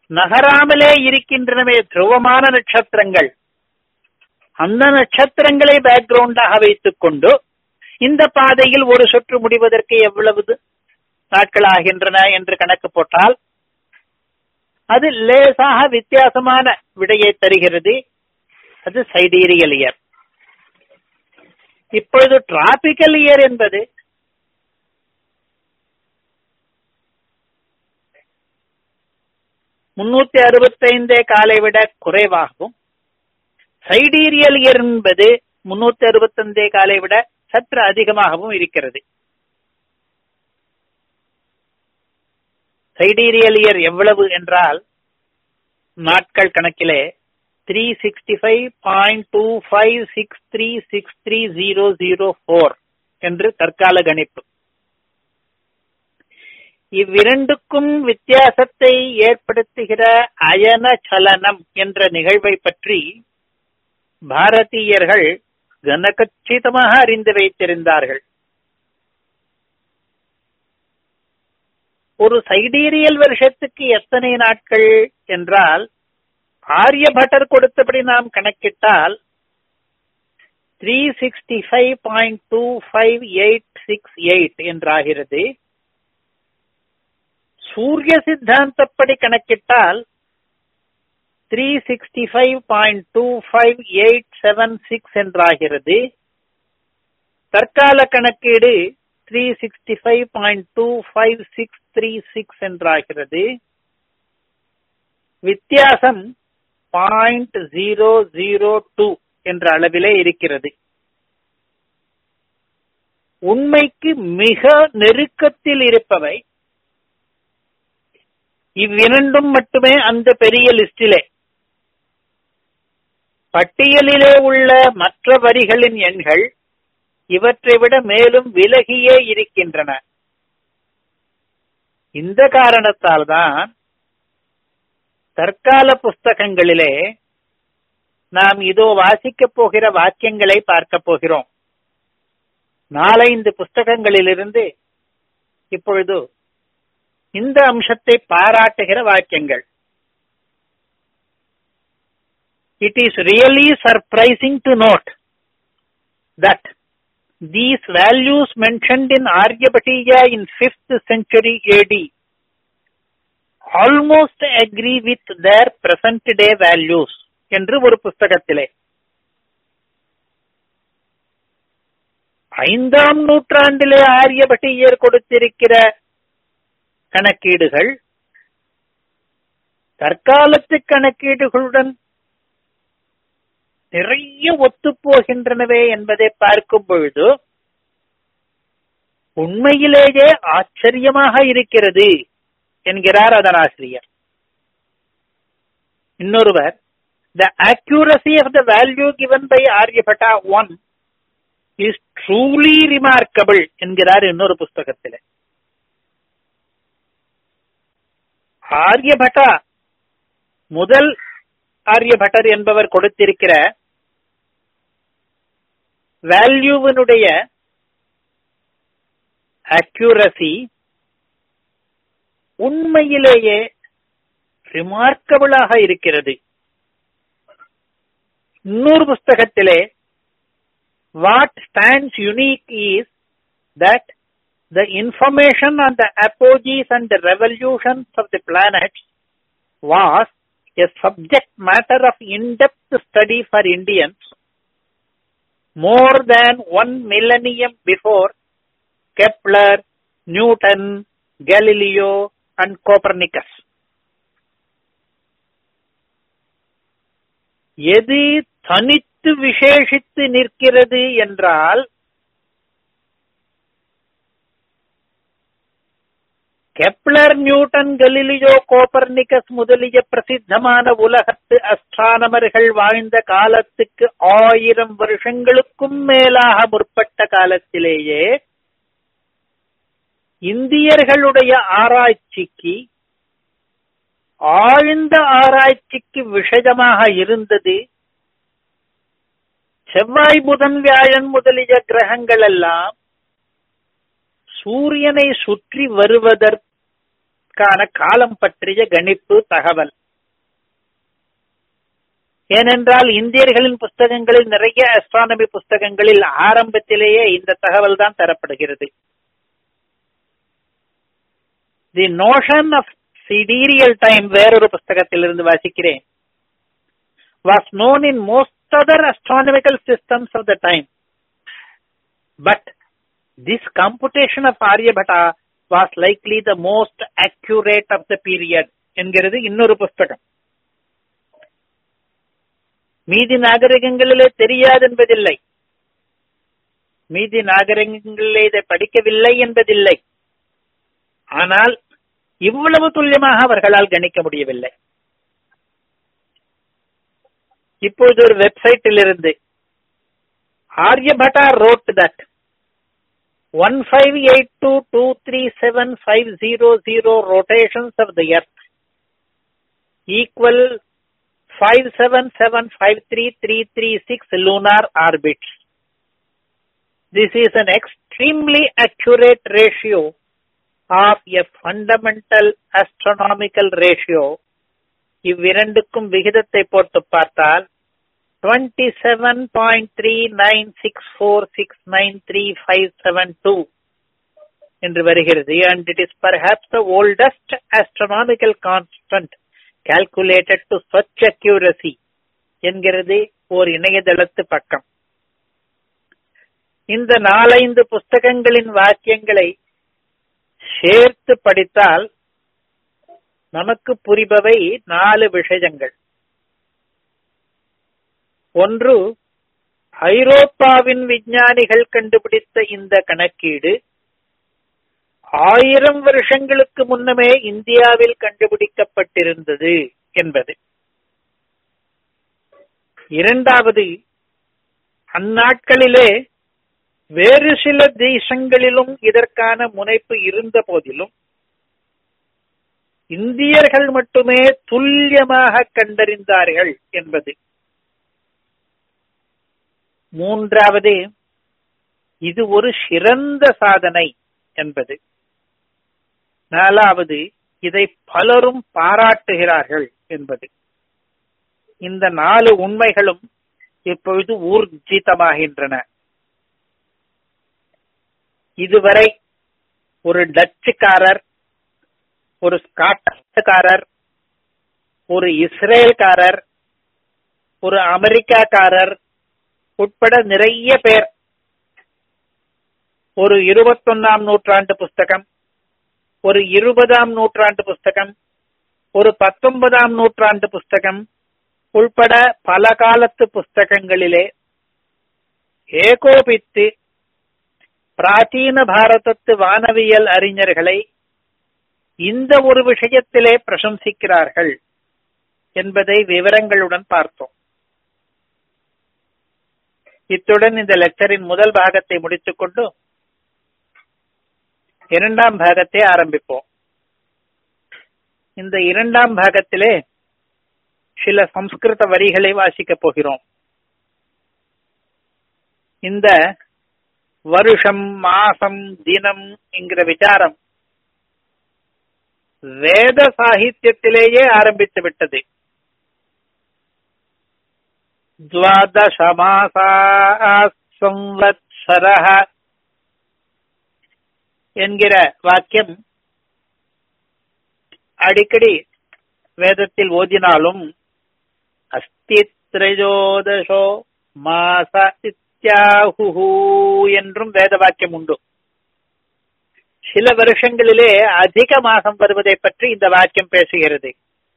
நகராமலே இருக்கின்றனவே துருவமான நட்சத்திரங்கள் அந்த நட்சத்திரங்களை பேக்ரவுண்டாக வைத்துக் கொண்டு இந்த பாதையில் ஒரு சுற்று முடிவதற்கு எவ்வளவு நாட்கள் ஆகின்றன என்று கணக்கு போட்டால் அது லேசாக வித்தியாசமான விடையை தருகிறது அது சைடீரியல் இயர் இப்பொழுது டிராபிக்கல் இயர் என்பது முன்னூத்தி அறுபத்தைந்தே காலை விட குறைவாகவும் சைடீரியல் இயர் என்பது முன்னூத்தி அறுபத்தைந்தே காலை விட சற்று அதிகமாகவும் இருக்கிறது சைடீரியல் இயர் எவ்வளவு என்றால் நாட்கள் கணக்கிலே three sixty five point two five six three six three zero zero four என்று தற்கால கணிப்பு இவ்விரண்டுக்கும் வித்தியாசத்தை ஏற்படுத்துகிற அயன சலனம் என்ற நிகழ்வை பற்றி பாரதீயர்கள் கனகச்சிதமாக அறிந்து வைத்திருந்தார்கள் ஒரு சைடீரியல் வருஷத்துக்கு எத்தனை நாட்கள் என்றால் ஆரியபட்டர் கொடுத்தபடி நாம் கணக்கிட்டால் three sixty five point two five eight six eight என்றாகிறது சூரிய சித்தாந்தப்படி கணக்கிட்டால் three sixty five point two five eight seven six என்றாகிறது தற்கால கணக்கீடு three sixty five point two five six three six என்றாகிறது வித்தியாசம் பாயிண்ட் ஜீரோ ஜீரோ டூ என்ற அளவிலே இருக்கிறது உண்மைக்கு மிக நெருக்கத்தில் இருப்பவை இவ்விரண்டும் மட்டுமே அந்த பெரிய லிஸ்டிலே பட்டியலிலே உள்ள மற்ற வரிகளின் எண்கள் இவற்றை விட மேலும் விலகியே இருக்கின்றன இந்த காரணத்தால் தான் தற்கால புஸ்தகங்களிலே நாம் இதோ வாசிக்கப் போகிற வாக்கியங்களை பார்க்க போகிறோம் நாலைந்து புஸ்தகங்களிலிருந்து இப்பொழுது இந்த அம்சத்தை பாராட்டுகிற வாக்கியங்கள் it is really surprising to note that these values mentioned in Aryabhatiya in 5th century AD almost agree with their present day values என்று ஒரு புஸ்தகத்திலே ஐந்தாம் நூற்றாண்டிலே ஆரியபட்டியர் கொடுத்திருக்கிற கணக்கீடுகள் தற்காலத்து கணக்கீடுகளுடன் நிறைய ஒத்துப்போகின்றனவே என்பதை பார்க்கும் பொழுது உண்மையிலேயே ஆச்சரியமாக இருக்கிறது என்கிறார் அதன் ஆசிரியர் இன்னொருவர் the accuracy of the value given by Aryabhata one is truly remarkable என்கிறார் இன்னொரு புஸ்தகத்தில் ஆரியபட்டா முதல் ஆரியபட்டர் என்பவர் கொடுத்திருக்கிற வேல்யூவினுடைய அக்யூரசி உண்மையிலேயே ரிமார்க்கபிளாக இருக்கிறது இன்னொரு புஸ்தகத்திலே what stands unique is that the information on the apogees and the revolutions of the planets was a subject matter of in-depth study for Indians more than one millennium before Kepler, Newton, Galileo and Copernicus. எது தனித்து விசேஷித்து நிற்கிறது என்றால் கெப்லர் நியூட்டன் கலிலியோ கோப்பர்னிகஸ் முதலிய பிரசித்தமான உலகத்து அஸ்ட்ரானமர்கள் வாழ்ந்த காலத்துக்கு ஆயிரம் வருஷங்களுக்கும் மேலாக முற்பட்ட காலத்திலேயே இந்தியர்களுடைய ஆராய்ச்சிக்கு ஆழ்ந்த ஆராய்ச்சிக்கு விஷயமாக இருந்தது செவ்வாய் புதன் வியாழன் முதலிய கிரகங்கள் எல்லாம் சூரியனை சுற்றி வருவதற்கான காலம் பற்றிய கணிப்பு தகவல் ஏனென்றால் இந்தியர்களின் புஸ்தகங்களில் நிறைய அஸ்ட்ரானமி புஸ்தகங்களில் ஆரம்பத்திலேயே இந்த தகவல் தான் தரப்படுகிறது the notion of sidereal time வேறொரு புஸ்தகத்திலிருந்து வாசிக்கிறேன் was known in most other astronomical systems of the time but this computation of Aryabhata was likely the most accurate of the period என்கிறது இன்னொரு புஸ்தகம் மீதி நாகரிகங்களிலே தெரியாது என்பதில்லை மீதி நாகரிகங்களிலே இதை படிக்கவில்லை என்பதில்லை ஆனால் இவ்வளவு துல்லியமாக அவர்களால் கணிக்க முடியவில்லை இப்பொழுது ஒரு வெப்சைட்டில் இருந்து Aryabhata wrote that one five eight two two three seven five zero zero rotations of the earth equal five seven seven five three three three six lunar orbits This is an extremely accurate ratio of a fundamental astronomical ratio. இவ்விரண்டுக்கும் விகிதத்தை போட்டு பார்த்தால் twenty seven point three nine six four six nine three five seven two என்று வருகிறது and it is perhaps the oldest astronomical constant calculated to such accuracy என்கிறது ஓர் இணையதளத்து பக்கம் இந்த நாலைந்து புஸ்தகங்களின் வாக்கியங்களை சேர்த்து படித்தால் நமக்கு புரிபவை நாலு விஷயங்கள் ஒன்று ஐரோப்பாவின் விஞ்ஞானிகள் கண்டுபிடித்த இந்த கணக்கீடு ஆயிரம் வருஷங்களுக்கு முன்னமே இந்தியாவில் கண்டுபிடிக்கப்பட்டிருந்தது என்பது இரண்டாவது அந்நாட்களிலே வேறு சில தேசங்களிலும் இதற்கான முனைப்பு இருந்த போதிலும் இந்தியர்கள் மட்டுமே துல்லியமாக கண்டறிந்தார்கள் என்பது மூன்றாவது இது ஒரு சிறந்த சாதனை என்பது நாலாவது இதை பலரும் பாராட்டுகிறார்கள் என்பது இந்த நாலு உண்மைகளும் இப்பொழுது ஊர்ஜிதமாகின்றன இதுவரை ஒரு டச்சுக்காரர் ஒரு ஸ்காட்லாந்துக்காரர் ஒரு இஸ்ரேல்காரர் ஒரு அமெரிக்காக்காரர் உட்பட நிறைய பேர் ஒரு இருபத்தொன்னாம் நூற்றாண்டு புஸ்தகம் ஒரு இருபதாம் நூற்றாண்டு புஸ்தகம் ஒரு பத்தொன்பதாம் நூற்றாண்டு புஸ்தகம் உள்பட பல காலத்து புஸ்தகங்களிலே ஏகோபித்து பிராச்சீன பாரதத்து வானவியல் அறிஞர்களை இந்த ஒரு விஷயத்திலே பிரசம்சிக்கிறார்கள் என்பதை விவரங்களுடன் பார்த்தோம் இத்துடன் இந்த லெக்சரின் முதல் பாகத்தை முடித்துக் கொண்டு இரண்டாம் பாகத்தை ஆரம்பிப்போம் இந்த இரண்டாம் பாகத்திலே சில சம்ஸ்கிருத வரிகளை வாசிக்கப் போகிறோம் இந்த வருஷம் மாசம் தினம் என்கிற விசாரம் வேத சாகித்யத்திலேயே ஆரம்பித்து விட்டது துவாதசமாசாசம்வத்சரஹ என்கிற வாக்கியம் அடிக்கடி வேதத்தில் ஓதினாலும் அஸ்தித்ரயோதசோ மாச இத்தியாஹு என்றும் வேத வாக்கியம் உண்டு சில வருஷங்களிலே அதிக மாசம் வருவதை பற்றி இந்த வாக்கியம் பேசுகிறது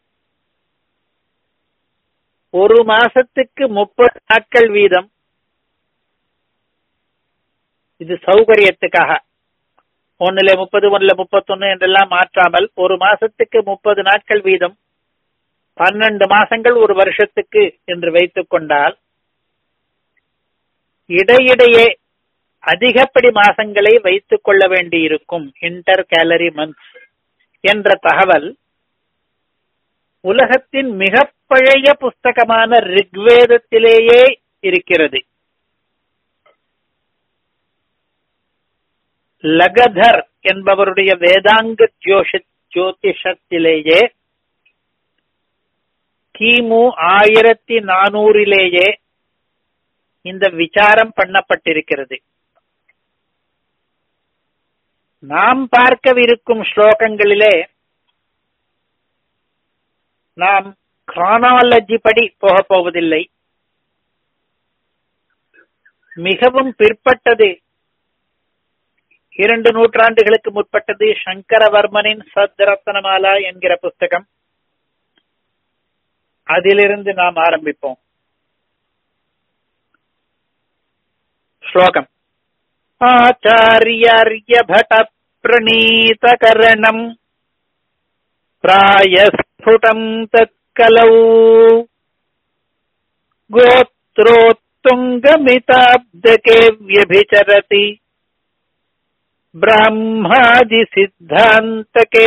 ஒரு மாசத்துக்கு முப்பது நாட்கள் வீதம் இது சௌகரியத்துக்காக ஒன்னுல முப்பது ஒன்னுல முப்பத்தொன்னு என்றெல்லாம் மாற்றாமல் ஒரு மாசத்துக்கு முப்பது நாட்கள் வீதம் பன்னெண்டு மாசங்கள் ஒரு வருஷத்துக்கு என்று வைத்துக் கொண்டால் இடையிடையே அதிகப்படி மாசங்களை வைத்துக் கொள்ள வேண்டியிருக்கும் இன்டர் கேலரி மந்த்ஸ் என்ற தகவல் உலகத்தின் மிக பழைய புஸ்தகமான ரிக்வேதத்திலேயே இருக்கிறது லகதர் என்பவருடைய வேதாங்க ஜோஷ ஜோதிஷத்திலேயே கிமு ஆயிரத்தி நானூறிலேயே இந்த விசாரம் பண்ணப்பட்டிருக்கிறது நாம் பார்க்கவிருக்கும் ஸ்லோகங்களிலே நாம் கிரானாலஜி படி போக போவதில்லை மிகவும் பிற்பட்டது இரண்டு நூற்றாண்டுகளுக்கு முற்பட்டது சங்கரவர்மனின் சத்ரத்னமாலா என்கிற புஸ்தகம் அதிலிருந்து நாம் ஆரம்பிப்போம் ஸ்லோகம் ஆச்சாரியார்யபட பிரணீதகரணம் प्रायस्फुटम् तत्कलौ गोत्रोत्तुङ्गमिताब्दके व्यभिचरति ब्राह्मादिसिद्धान्तके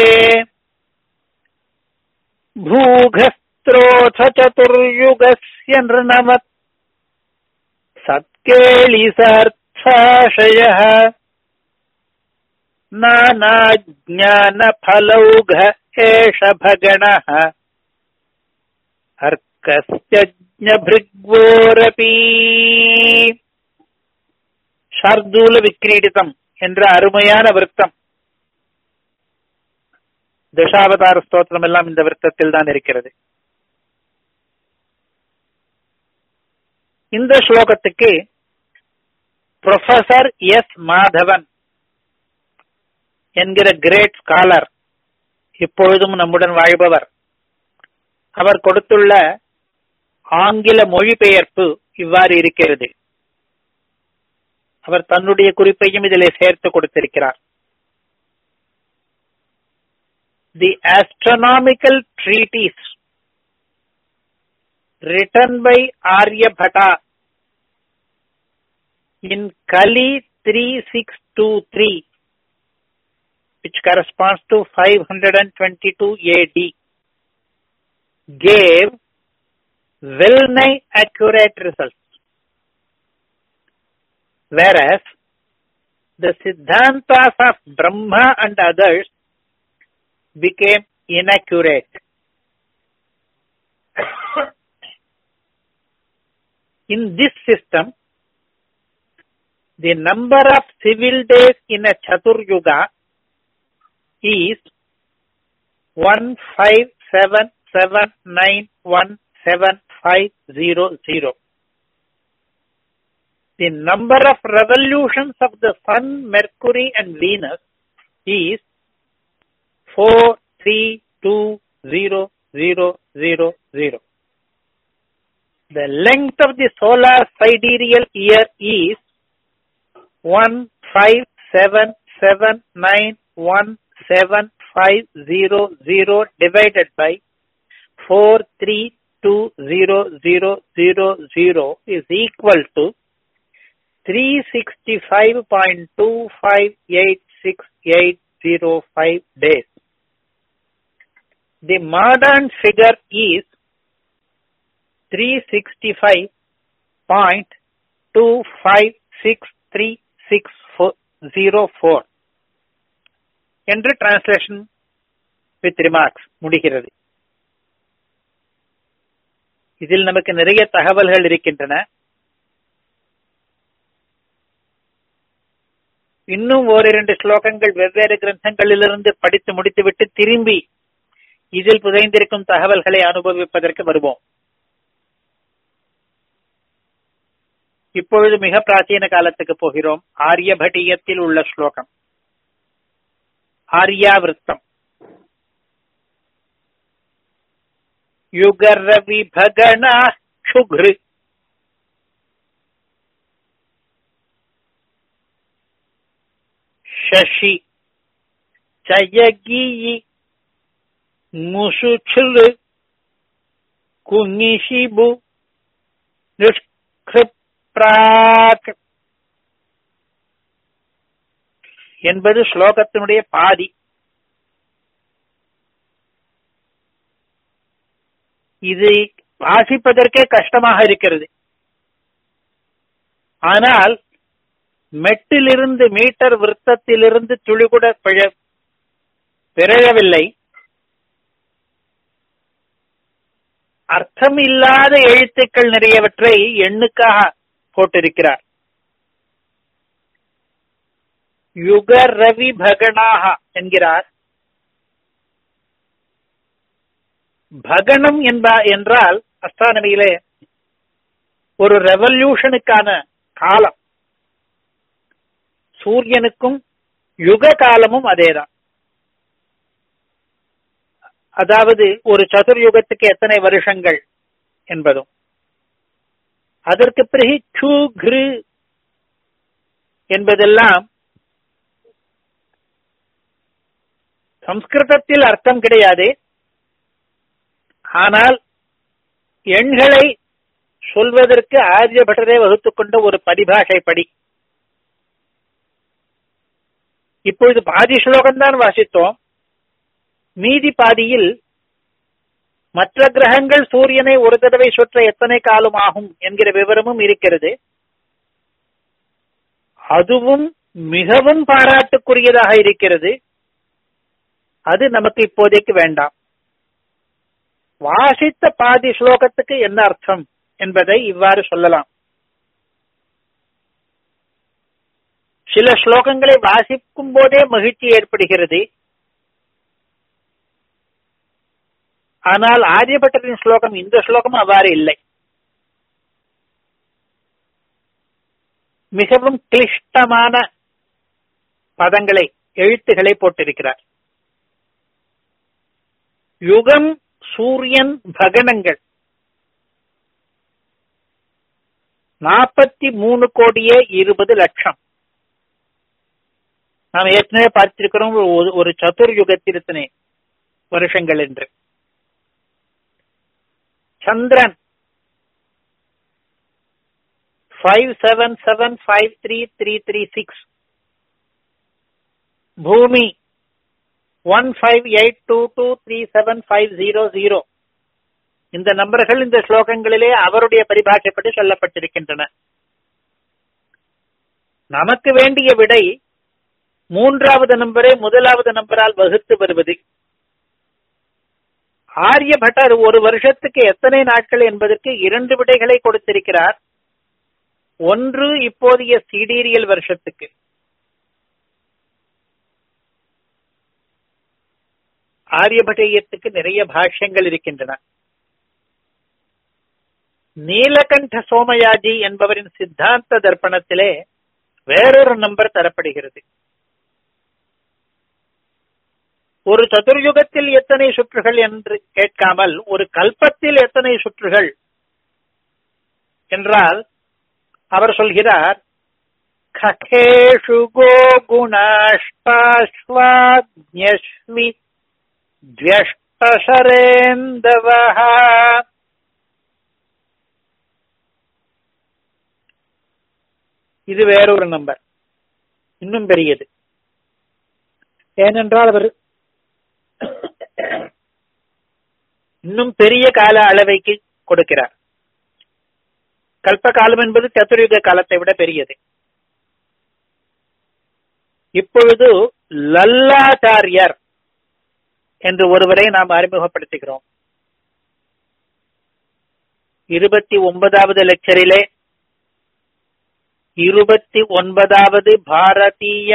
भूघस्त्रोऽथ चतुर्युगस्य नृणवत् सत्केलिसार्थाशयः नानाज्ञानफलौघ एष भगणः अर्कस्यज्ञभृग्वोरपि ஷார்தூல விக்ரீடிதம் என்ற அருமையான விருத்தம் தசாவதார ஸ்தோத்திரம் எல்லாம் இந்த விருத்தத்தில் தான் இருக்கிறது இந்த ஸ்லோகத்துக்கு ப்ரொஃபசர் எஸ் மாதவன் என்கிற கிரேட் ஸ்காலர் இப்பொழுதும் நம்முடன் வாழ்பவர் அவர் கொடுத்துள்ள ஆங்கில மொழிபெயர்ப்பு இவ்வாறு இருக்கிறது அவர் தன்னுடைய குறிப்பையும் இதிலே சேர்த்து கொடுத்திருக்கிறார் the astronomical treatise written by Aryabhata in Kali 3623 which corresponds to 522 AD, gave well nigh accurate results. Whereas the Siddhantas of Brahma and others became inaccurate. In this system, the number of civil days in a Chatur Yuga is one five seven seven nine one seven five zero zero. The number of revolutions of the Sun, Mercury, and Venus is four three two zero zero zero zero. The length of the solar sidereal year is one five seven seven nine one seven five zero zero divided by four three two zero zero zero zero is equal to three sixty five point two five eight six eight zero five days. The modern figure is three sixty five point two five six three six zero four என்று டிரான்ஸ்லேஷன் வித் ரிமார்க்ஸ் முடிகிறது இதில் நமக்கு நிறைய தகவல்கள் இருக்கின்றன இன்னும் ஓரிரண்டு ஸ்லோகங்கள் வெவ்வேறு கிரந்தங்களிலிருந்து படித்து முடித்துவிட்டு திரும்பி இதில் புதைந்திருக்கும் தகவல்களை அனுபவிப்பதற்கு வருவோம் இப்பொழுது மிக பிராச்சீன காலத்துக்கு போகிறோம் ஆரியபட்டியத்தில் உள்ள ஸ்லோகம் ஆர்யாவிருத்தம் யுகரவி பகணா சுக்ரு ಶಶಿ ಚಯಗಿಯಿ ಮುಸುಚುಲು ಕುಂಗಿಶಿಬು நிஷ்கிருப்ராக் என்பது ஸ்லோகத்தினுடைய பாதி இது வாசிப்பதற்கே கஷ்டமாக இருக்கிறது ஆனால் மெட்டிலிருந்து மீட்டர் விருத்தத்திலிருந்து துளிகுட பிழ பிறழவில்லை அர்த்தம் இல்லாத எழுத்துக்கள் நிறையவற்றை எண்ணுக்காக போட்டிருக்கிறார் யுக ரவி பகனாக என்கிறார் பகனம் என்பா என்றால் அஸ்ட்ரானமியிலே ஒரு ரெவல்யூஷனுக்கான காலம் சூரியனுக்கும் யுக காலமும் அதேதான் அதாவது ஒரு சதுர்யுகத்துக்கு எத்தனை வருஷங்கள் என்பதும் அதற்கு பிறகு கு கிரு என்பதெல்லாம் சம்ஸ்கிருதத்தில் அர்த்தம் கிடையாது ஆனால் எண்களை சொல்வதற்கு ஆரியபட்டரே வகுத்துக் கொண்ட ஒரு பரிபாஷை படி இப்பொழுது பாதி ஸ்லோகம்தான் வாசித்தோம் மீதி பாதியில் மற்ற கிரகங்கள் சூரியனை ஒரு தடவை சுற்ற எத்தனை காலம் ஆகும் என்கிற விவரமும் இருக்கிறது அதுவும் மிகவும் பாராட்டுக்குரியதாக இருக்கிறது அது நமக்கு இப்போதைக்கு வேண்டாம் வாசித்த பாதி ஸ்லோகத்துக்கு என்ன அர்த்தம் என்பதை இவ்வாறு சொல்லலாம் சில ஸ்லோகங்களை வாசிக்கும் போதே மகிழ்ச்சி ஏற்படுகிறது ஆனால் ஆரியபட்டரின் ஸ்லோகம் இந்த ஸ்லோகம் அவ்வாறு இல்லை மிகவும் கிளிஷ்டமான பதங்களை எழுத்துக்களை போட்டிருக்கிறார் யுகம் சூரியன் பகனங்கள் நாற்பத்தி மூணு கோடியே இருபது லட்சம் நாம் ஏற்கனவே பார்த்திருக்கிறோம் ஒரு சதுர் யுகத்திருத்தனை வருஷங்கள் என்று சந்திரன் five seven seven five three three three six பூமி one five eight two two three seven five zero zero இந்த நம்பர்கள் இந்த ஸ்லோகங்களிலே அவருடைய பரிபாஷைப்படி சொல்லப்பட்டிருக்கின்றன நமக்கு வேண்டிய விடை மூன்றாவது நம்பரை முதலாவது நம்பரால் வகுத்து வருவது ஆரியபட்டர் ஒரு வருஷத்துக்கு எத்தனை நாட்கள் என்பதற்கு இரண்டு விடைகளை கொடுத்திருக்கிறார் ஒன்று இப்போதைய சீடீரியல் வருஷத்துக்கு ஆரியபட்டயத்துக்கு நிறைய பாஷ்யங்கள் இருக்கின்றன நீலகண்ட சோமயாஜி என்பவரின் சித்தாந்த தர்ப்பணத்திலே வேறொரு நம்பர் தரப்படுகிறது ஒரு சதுர்யுகத்தில் எத்தனை சுற்றுகள் என்று கேட்காமல் ஒரு கல்பத்தில் எத்தனை சுற்றுகள் என்றால் அவர் சொல்கிறார் ககேஷு கோகுணாஷ்டாஸ்வாத்யஸ்மி द्व्यष्टशरेन्दवः இது வேறொரு நம்பர் இன்னும் பெரியது ஏனென்றால் அவர் இன்னும் பெரிய கால அளவைக்கு கொடுக்கிறார் கல்ப காலம் என்பது சதுர்யுக காலத்தை விட பெரியது இப்பொழுது லல்லாச்சாரியர் என்று ஒருவரை நாம் அறிமுகப்படுத்துகிறோம் இருபத்தி ஒன்பதாவது லெக்சரிலே இருபத்தி ஒன்பதாவது பாரதிய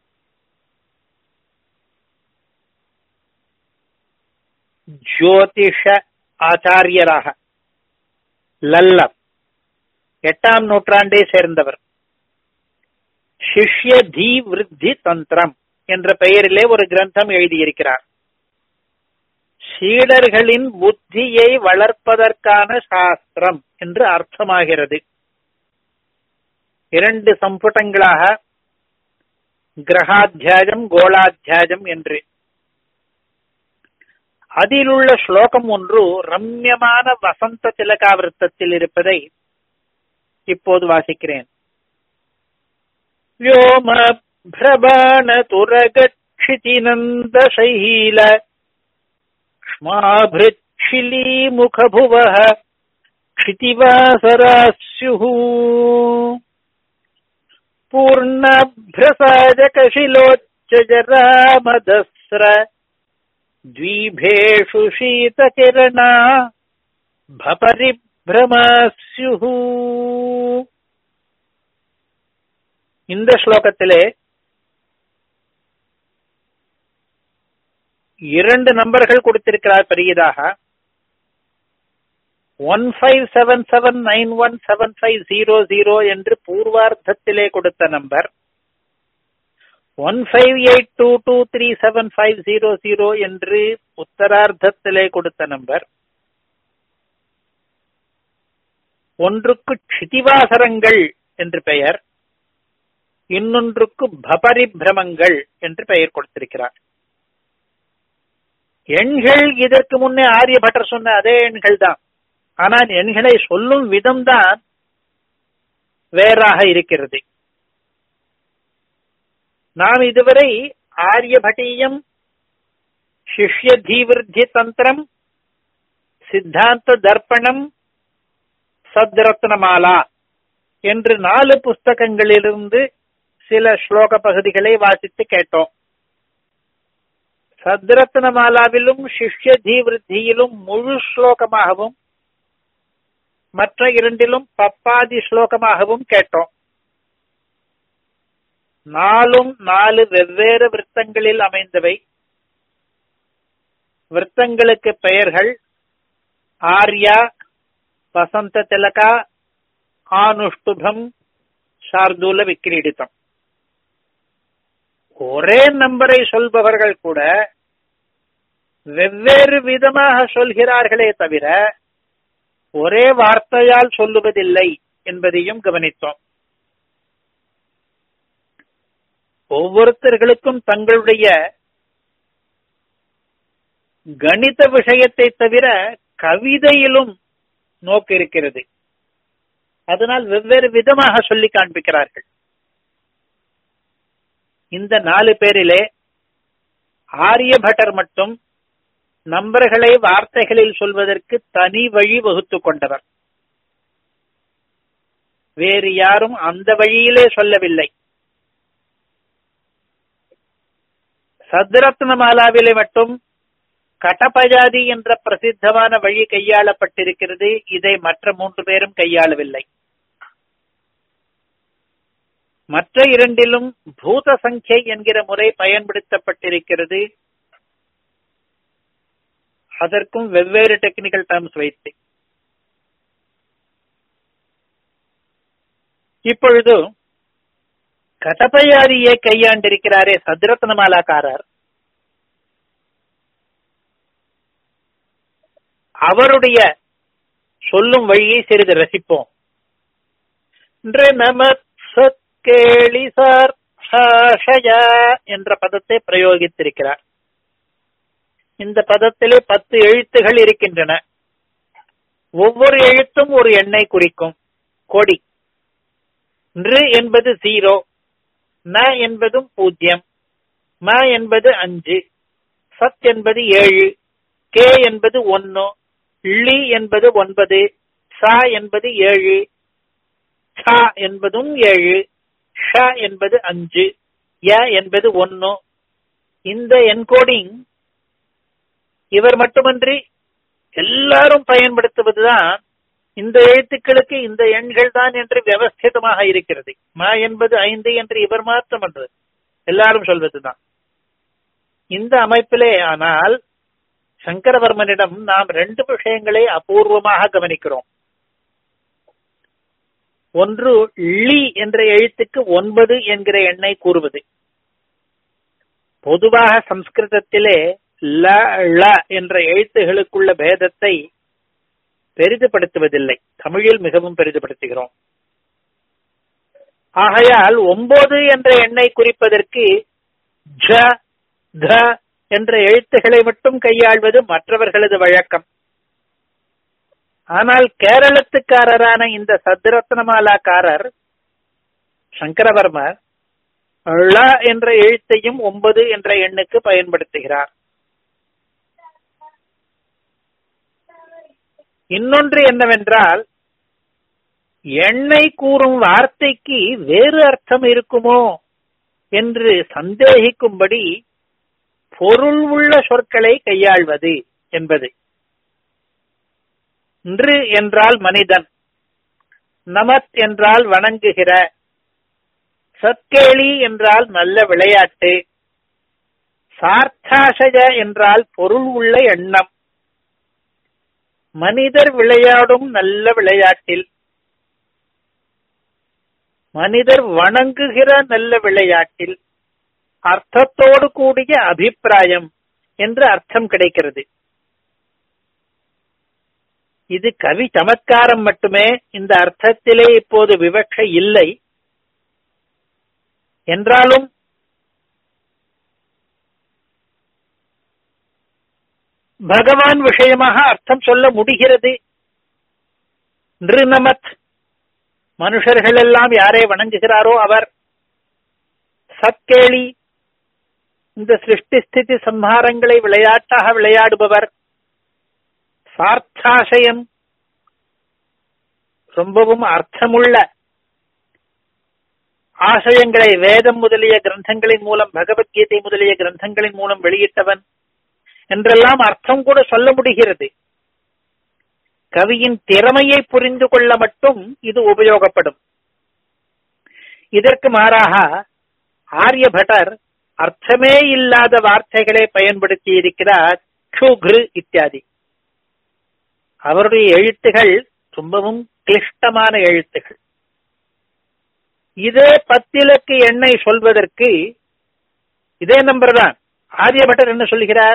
ஜோதிஷ ஆச்சாரியராக லல்லம் எட்டாம் நூற்றாண்டை சேர்ந்தவர் சிஷ்ய தி விருத்தி தந்திரம் என்ற பெயரிலே ஒரு கிரந்தம் எழுதியிருக்கிறார் சீடர்களின் புத்தியை வளர்ப்பதற்கான சாஸ்திரம் என்று அர்த்தமாகிறது இரண்டு சம்புட்டங்களாக கிரகாத்தியாயம் கோலாத்தியாயம் என்று அதிலுள்ள ஸ்லோகம் ஒன்று ரம்யமான வசந்த திலகாவிருத்தத்தில் இருப்பதை இப்போது வாசிக்கிறேன் व्योम भ्रबाण तुरगक्षितिनन्द शैल क्ष्माभृच्छिलीमुखभुवः क्षितिवासरास्युः पूर्णभ्रसाजकशिलोच्चजरामदस्र द्वीभेषु शीतकिरणा பபரிபிரமஸ்யு இந்த ஸ்லோகத்திலே இரண்டு நம்பர்கள் கொடுத்திருக்கிறார் பெரியதாக one five seven seven nine one seven five zero zero என்று பூர்வார்த்தத்திலே கொடுத்த number one five eight two two three seven five zero zero என்று உத்தரார்த்தத்திலே கொடுத்த நம்பர் ஒன்றுக்கு க்ஷிதிவாசரங்கள் என்று பெயர் இன்னொன்றுக்கு பபரிபிரமங்கள் என்று பெயர் கொடுத்திருக்கிறார் எண்கள் இதற்கு முன்னே ஆரியபட்டர் சொன்ன அதே எண்கள் தான் ஆனால் எண்களை சொல்லும் விதம் தான் வேறாக இருக்கிறது நாம் இதுவரை ஆரியபட்டீயம் சிஷ்ய தீவிருத்தி தந்திரம் சித்தாந்த தர்ப்பணம் சத்ரத்னமாலா என்று நாலு புஸ்தகங்களிலிருந்து சில ஸ்லோக பகுதிகளை வாசித்து கேட்டோம் சத்ரத்னமாலாவிலும் சிஷ்ய தீவிருத்தியிலும் முழு ஸ்லோகமாகவும் மற்ற இரண்டிலும் பப்பாதி ஸ்லோகமாகவும் கேட்டோம் நாலும் நாலு வெவ்வேறு விருத்தங்களில் அமைந்தவை விருத்தங்களுக்கு பெயர்கள் ஆர்யா வசந்த திலகா ஆனுஷ்டுபம் சார்தூல விக்கிரீடித்தம் ஒரே நம்பரை சொல்பவர்கள் கூட வெவ்வேறு விதமாக சொல்கிறார்களே தவிர ஒரே வார்த்தையால் சொல்லுவதில்லை என்பதையும் கவனித்தோம் ஒவ்வொருத்தர்களுக்கும் தங்களுடைய கணித விஷயத்தை தவிர கவிதையிலும் நோக்கு இருக்கிறது அதனால் வெவ்வேறு விதமாக சொல்லி காண்பிக்கிறார்கள் இந்த நாலு பேரிலே ஆரியபட்டர் மட்டும் நம்பர்களை வார்த்தைகளில் சொல்வதற்கு தனி வழி வகுத்து கொண்டவர் வேறு யாரும் அந்த வழியிலே சொல்லவில்லை சத்ரத்னமாலாவிலே மட்டும் கடபஜாதி என்ற பிரசித்தமான வழி கையாளப்பட்டிருக்கிறது இதை மற்ற மூன்று பேரும் கையாளவில்லை மற்ற இரண்டிலும் பூத சங்கை என்கிற முறை பயன்படுத்தப்பட்டிருக்கிறது அதற்கும் வெவ்வேறு டெக்னிக்கல் டேர்ம்ஸ் வைத்து இப்பொழுது கடபயாதியை கையாண்டிருக்கிறாரே சத்ரத்னமாலாக்காரர் அவருடைய சொல்லும் வழியை சிறிது ரசிப்போம் இன்று நம கேளி சார் என்ற பதத்தை பிரயோகித்திருக்கிறார் இந்த பதத்திலே பத்து எழுத்துகள் இருக்கின்றன ஒவ்வொரு எழுத்தும் ஒரு எண்ணை குறிக்கும் கொடி நிறு என்பது ஜீரோ ந என்பதும் பூஜ்யம் ம என்பது அஞ்சு சத் என்பது ஏழு கே என்பது ஒன்னு லி என்பது ஒன்பது சா என்பது ஏழு ச என்பதும் ஏழு ஷ என்பது அஞ்சு ய என்பது ஒன்னு இந்த என்கோடிங் இவர் மட்டுமன்றி எல்லாரும் பயன்படுத்துவதுதான் இந்த எழுத்துக்களுக்கு இந்த எண்கள் தான் என்று வியவஸ்திதமாக இருக்கிறது ம என்பது ஐந்து என்று இவர் மாற்றம் என்று எல்லாரும் சொல்வதுதான் இந்த அமைப்பிலே ஆனால் சங்கரவர்மனிடம் நாம் ரெண்டு விஷயங்களை அபூர்வமாக கவனிக்கிறோம் ஒன்று ளி என்ற எழுத்துக்கு ஒன்பது என்கிற எண்ணை கூறுவது பொதுவாக சம்ஸ்கிருதத்திலே ல ள என்ற எழுத்துகளுக்குள்ள பேதத்தை பெரிதுபடுத்துவதில்லை தமிழில் மிகவும் பெரிதுபடுத்துகிறோம் ஆகையால் ஒன்பது என்ற எண்ணை குறிப்பதற்கு ஜ த என்ற எழுத்துக்களை மட்டும் கையாள்வது மற்றவர்களது வழக்கம் ஆனால் கேரளத்துக்காரரான இந்த சத்ரத்னமாலாக்காரர் சங்கரவர்மர் ள என்ற எழுத்தையும் ஒன்பது என்ற எண்ணுக்கு பயன்படுத்துகிறார் இன்னொன்று என்னவென்றால் எண்ணை கூறும் வார்த்தைக்கு வேறு அர்த்தம் இருக்குமோ என்று சந்தேகிக்கும்படி பொருள் உள்ள சொற்களை கையாள்வது என்பது நிறு என்றால் மனிதன் நமத் என்றால் வணங்குகிற சத்கேளி என்றால் நல்ல விளையாட்டு சார்த்தாசய என்றால் பொருள் உள்ள எண்ணம் மனிதர் விளையாடும் நல்ல விளையாட்டில் மனிதர் வணங்குகிற நல்ல விளையாட்டில் அர்த்தத்தோடு கூடிய அபிப்பிராயம் என்று அர்த்தம் கிடைக்கிறது இது கவி சமத்காரம் மட்டுமே இந்த அர்த்தத்திலே இப்போது விவக்ஷை இல்லை என்றாலும் பகவான் விஷயமாக அர்த்தம் சொல்ல முடிகிறது நிருநமத் மனுஷர்கள் எல்லாம் யாரை வணங்குகிறாரோ அவர் சத்கேளி இந்த சிருஷ்டி ஸ்திதி சம்ஹாரங்களை விளையாட்டாக விளையாடுபவர் சார்த்தாசயம் ரொம்பவும் அர்த்தமுள்ள ஆசயங்களை வேதம் முதலிய கிரந்தங்களின் மூலம் பகவத்கீதை முதலிய கிரந்தங்களின் மூலம் வெளியிட்டவன் என்றெல்லாம் அர்த்தம் கூட சொல்ல முடிகிறது கவியின் திறமையை புரிந்து கொள்ள மட்டும் இது உபயோகப்படும் இதற்கு மாறாக ஆரியபட்டர் அர்த்தமே இல்லாத வார்த்தைகளை பயன்படுத்தி இருக்கிறார் க்ஷுக்ரு இத்தியாதி அவருடைய எழுத்துகள் ரொம்பவும் கிளிஷ்டமான எழுத்துகள் இதே பத்திலக்கு எண்ணெய் சொல்வதற்கு இதே நம்பர் தான் ஆரியபட்டர் என்ன சொல்கிறார்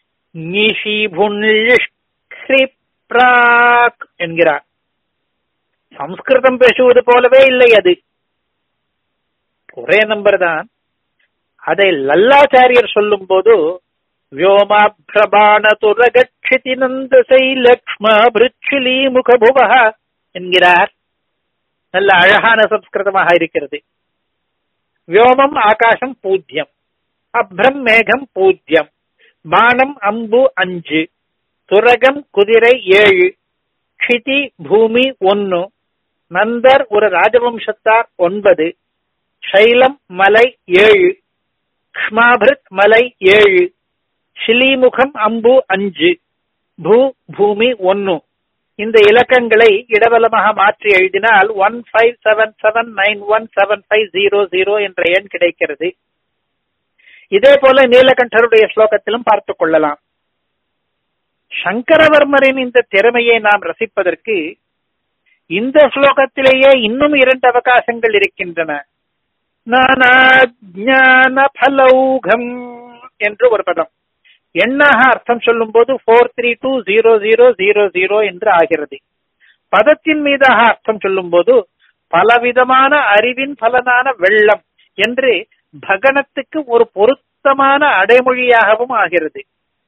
என்கிறார் சம்ஸ்கிருதம் பேசுவது போலவே இல்லை அது ஒரே நம்பர் தான் அதை லல்லாச்சாரியர் சொல்லும் போது வியோமாபிரபாண துரகட்சிதி நந்தசை லக்ஷ்ம பிருச்சிலி முகபுவ என்கிறார் நல்ல அழகான சம்ஸ்கிருதமாக இருக்கிறது வியோமம் ஆகாசம் பூஜ்யம் அப்ரம் மேகம் பூஜ்யம் பானம் அம்பு அஞ்சு துரகம் குதிரை ஏழு க்ஷிதி பூமி ஒன்னு நந்தர் ஒரு ராஜவம்சத்தார் ஒன்பது சைலம் மலை ஏழு க்ஷ்மாபிருத் மலை ஏழு ஷிலிமுகம் அம்பு அஞ்சு பூ பூமி ஒன்னு இந்த இலக்கங்களை இடவலமாக மாற்றி எழுதினால் one five seven seven nine one seven five zero zero என்ற எண் கிடைக்கிறது இதே போல நீலகண்டருடைய ஸ்லோகத்திலும் பார்த்துக் கொள்ளலாம் சங்கரவர்மரின் இந்த திறமையை நாம் ரசிப்பதற்கு இந்த ஸ்லோகத்திலேயே இன்னும் இரண்டு அவகாசங்கள் இருக்கின்றன ஞான பலௌகம் என்று ஒரு பதம் எண்ணாக அர்த்தம் சொல்லும் போது four three two zero zero zero zero என்று ஆகிறது பதத்தின் மீதாக அர்த்தம் சொல்லும் போது பலவிதமான அறிவின் பலனான வெள்ளம் என்று பகனத்துக்கு ஒரு பொருத்தமான அடைமொழியாகவும் ஆகிறது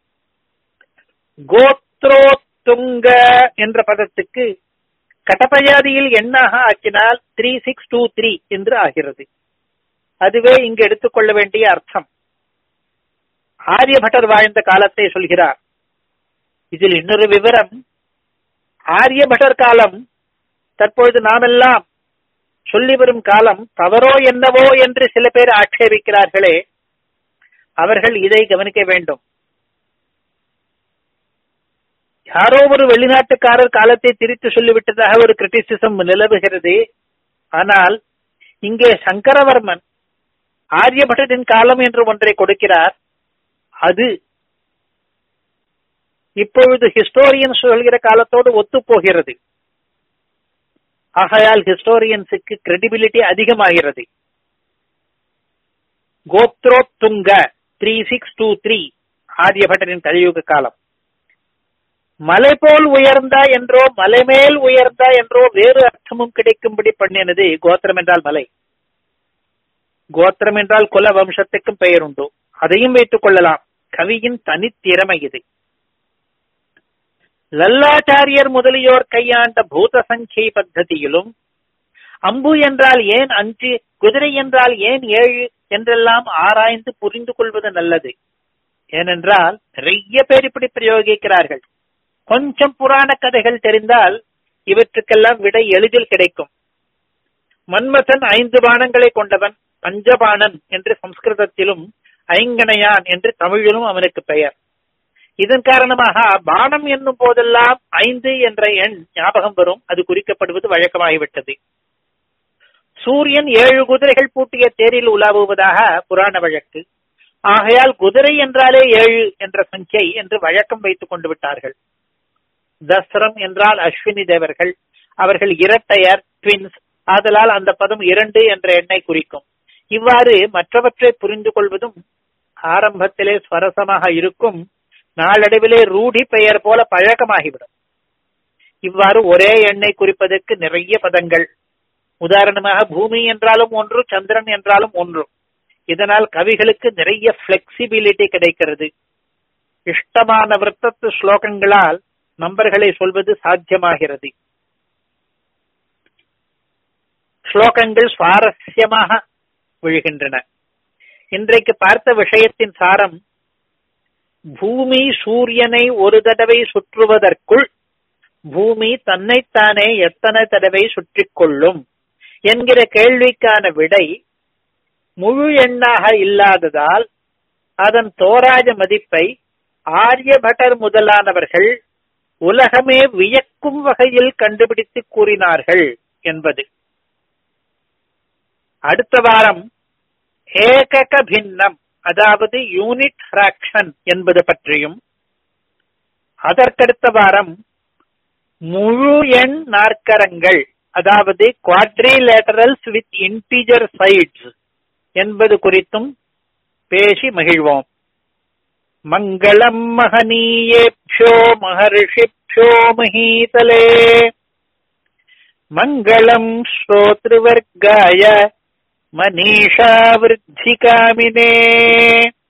கோத்ரோத்துங்க என்ற பதத்துக்கு கடப்பயாதியில் எண்ணாக ஆக்கினால் த்ரீ சிக்ஸ் டூ த்ரீ என்று ஆகிறது அதுவே இங்கு எடுத்துக்கொள்ள வேண்டிய அர்த்தம் ஆரியபட்டர் வாழ்ந்த காலத்தை சொல்கிறார் இதில் இன்னொரு விவரம் ஆரியபட்டர் காலம் தற்பொழுது நாமெல்லாம் சொல்லி வரும் காலம் தவறோ என்னவோ என்று சில பேர் ஆட்சேபிக்கிறார்களே அவர்கள் இதை கவனிக்க வேண்டும் யாரோ ஒரு வெளிநாட்டுக்காரர் காலத்தை திரித்து சொல்லிவிட்டதாக ஒரு கிரிட்டிசிசம் நிலவுகிறது ஆனால் இங்கே சங்கரவர்மன் ஆரியபட்டரின் காலம் என்று ஒன்றை கொடுக்கிறார் அது இப்பொழுது ஹிஸ்டோரியன்ஸ் சொல்கிற காலத்தோடு ஒத்து போகிறது ஆகையால் ஹிஸ்டோரியன்ஸுக்கு கிரெடிபிலிட்டி அதிகமாகிறது கோத்ரோத்துங்க த்ரீ சிக்ஸ் டூ த்ரீ ஆரியபட்டரின் கலியுக காலம் மலை போல் உயர்ந்தா என்றோ மலை மேல் உயர்ந்தா என்றோ வேறு அர்த்தமும் கிடைக்கும்படி பண்ணினது கோத்திரம் என்றால் மலை கோத்திரம் என்றால் குல வம்சத்துக்கும் பெயர் உண்டு அதையும் வைத்துக் கொள்ளலாம் கவியின் தனித்திறமை இது லல்லாச்சாரியர் முதலியோர் கையாண்ட பூத சங்கை பத்ததியிலும் அம்பு என்றால் ஏன் அஞ்சு குதிரை என்றால் ஏன் ஏழு என்றெல்லாம் ஆராய்ந்து புரிந்து கொள்வது நல்லது ஏனென்றால் நிறைய பேர் இப்படி பிரயோகிக்கிறார்கள் கொஞ்சம் புராண கதைகள் தெரிந்தால் இவற்றுக்கெல்லாம் விடை எளிதில் கிடைக்கும் மன்மதன் ஐந்து பானங்களை கொண்டவன் பஞ்சபாணன் என்று சம்ஸ்கிருதத்திலும் ஐங்கனையான் என்று தமிழிலும் அவனுக்கு பெயர் இதன் காரணமாக பானம் என்னும் போதெல்லாம் ஐந்து என்ற எண் ஞாபகம் வரும் அது குறிக்கப்படுவது வழக்கமாகிவிட்டது சூரியன் ஏழு குதிரைகள் பூட்டிய தேரில் உலாவுவதாக புராண வழக்கு ஆகையால் குதிரை என்றாலே ஏழு என்ற சங்கை என்று வழக்கம் வைத்துக் கொண்டு விட்டார்கள் தஸ்ரம் என்றால் அஸ்வினி தேவர்கள் அவர்கள் இரட்டையர் ட்வின்ஸ் ஆதலால் அந்த பதம் இரண்டு என்ற எண்ணை குறிக்கும் இவ்வாறு மற்றவற்றை புரிந்து கொள்வதும் ஆரம்பத்திலே ஸ்வரசமாக இருக்கும் நாளடைவிலே ரூಢி பெயர் போல பழக்கமாகிவிடும் இவ்வாறு ஒரே எண்ணை குறிப்பதற்கு நிறைய பதங்கள் உதாரணமாக பூமி என்றாலும் ஒன்று சந்திரன் என்றாலும் ஒன்று இதனால் கவிகளுக்கு நிறைய பிளெக்சிபிலிட்டி கிடைக்கிறது இஷ்டமான விருத்தத்து ஸ்லோகங்களால் நம்பர்களை சொல்வது சாத்தியமாகிறது ஸ்லோகங்கள் சுவாரஸ்யமாக விழுகின்றன இன்றைக்கு பார்த்த விஷயத்தின் சாரம் பூமி சூரியனை ஒரு தடவை சுற்றுவதற்குள் பூமி தன்னைத்தானே எத்தனை தடவை சுற்றிக் கொள்ளும் என்கிற கேள்விக்கான விடை முழு எண்ணாக இல்லாததால் அதன் தோராய மதிப்பை ஆரியபட்டர் முதலானவர்கள் உலகமே வியக்கும் வகையில் கண்டுபிடித்து கூறினார்கள் என்பது அடுத்த வாரம் ஏகக பின்னம் அதாவது யூனிட் ஃபிராக்ஷன் என்பது பற்றியும் அதற்கடுத்த வாரம் முழு எண் நாற்கரங்கள் அதாவது குவாட்ரிலேட்டரல்ஸ் வித் இன்டிஜர் சைட்ஸ் என்பது குறித்தும் பேசி மகிழ்வோம் மங்களம் மகனீயேப்யோ மகர்ஷிப்யோ மகீதலே மங்களம் ஸ்ரோத்ருவர்காய மनीषा वृद्धिकामिने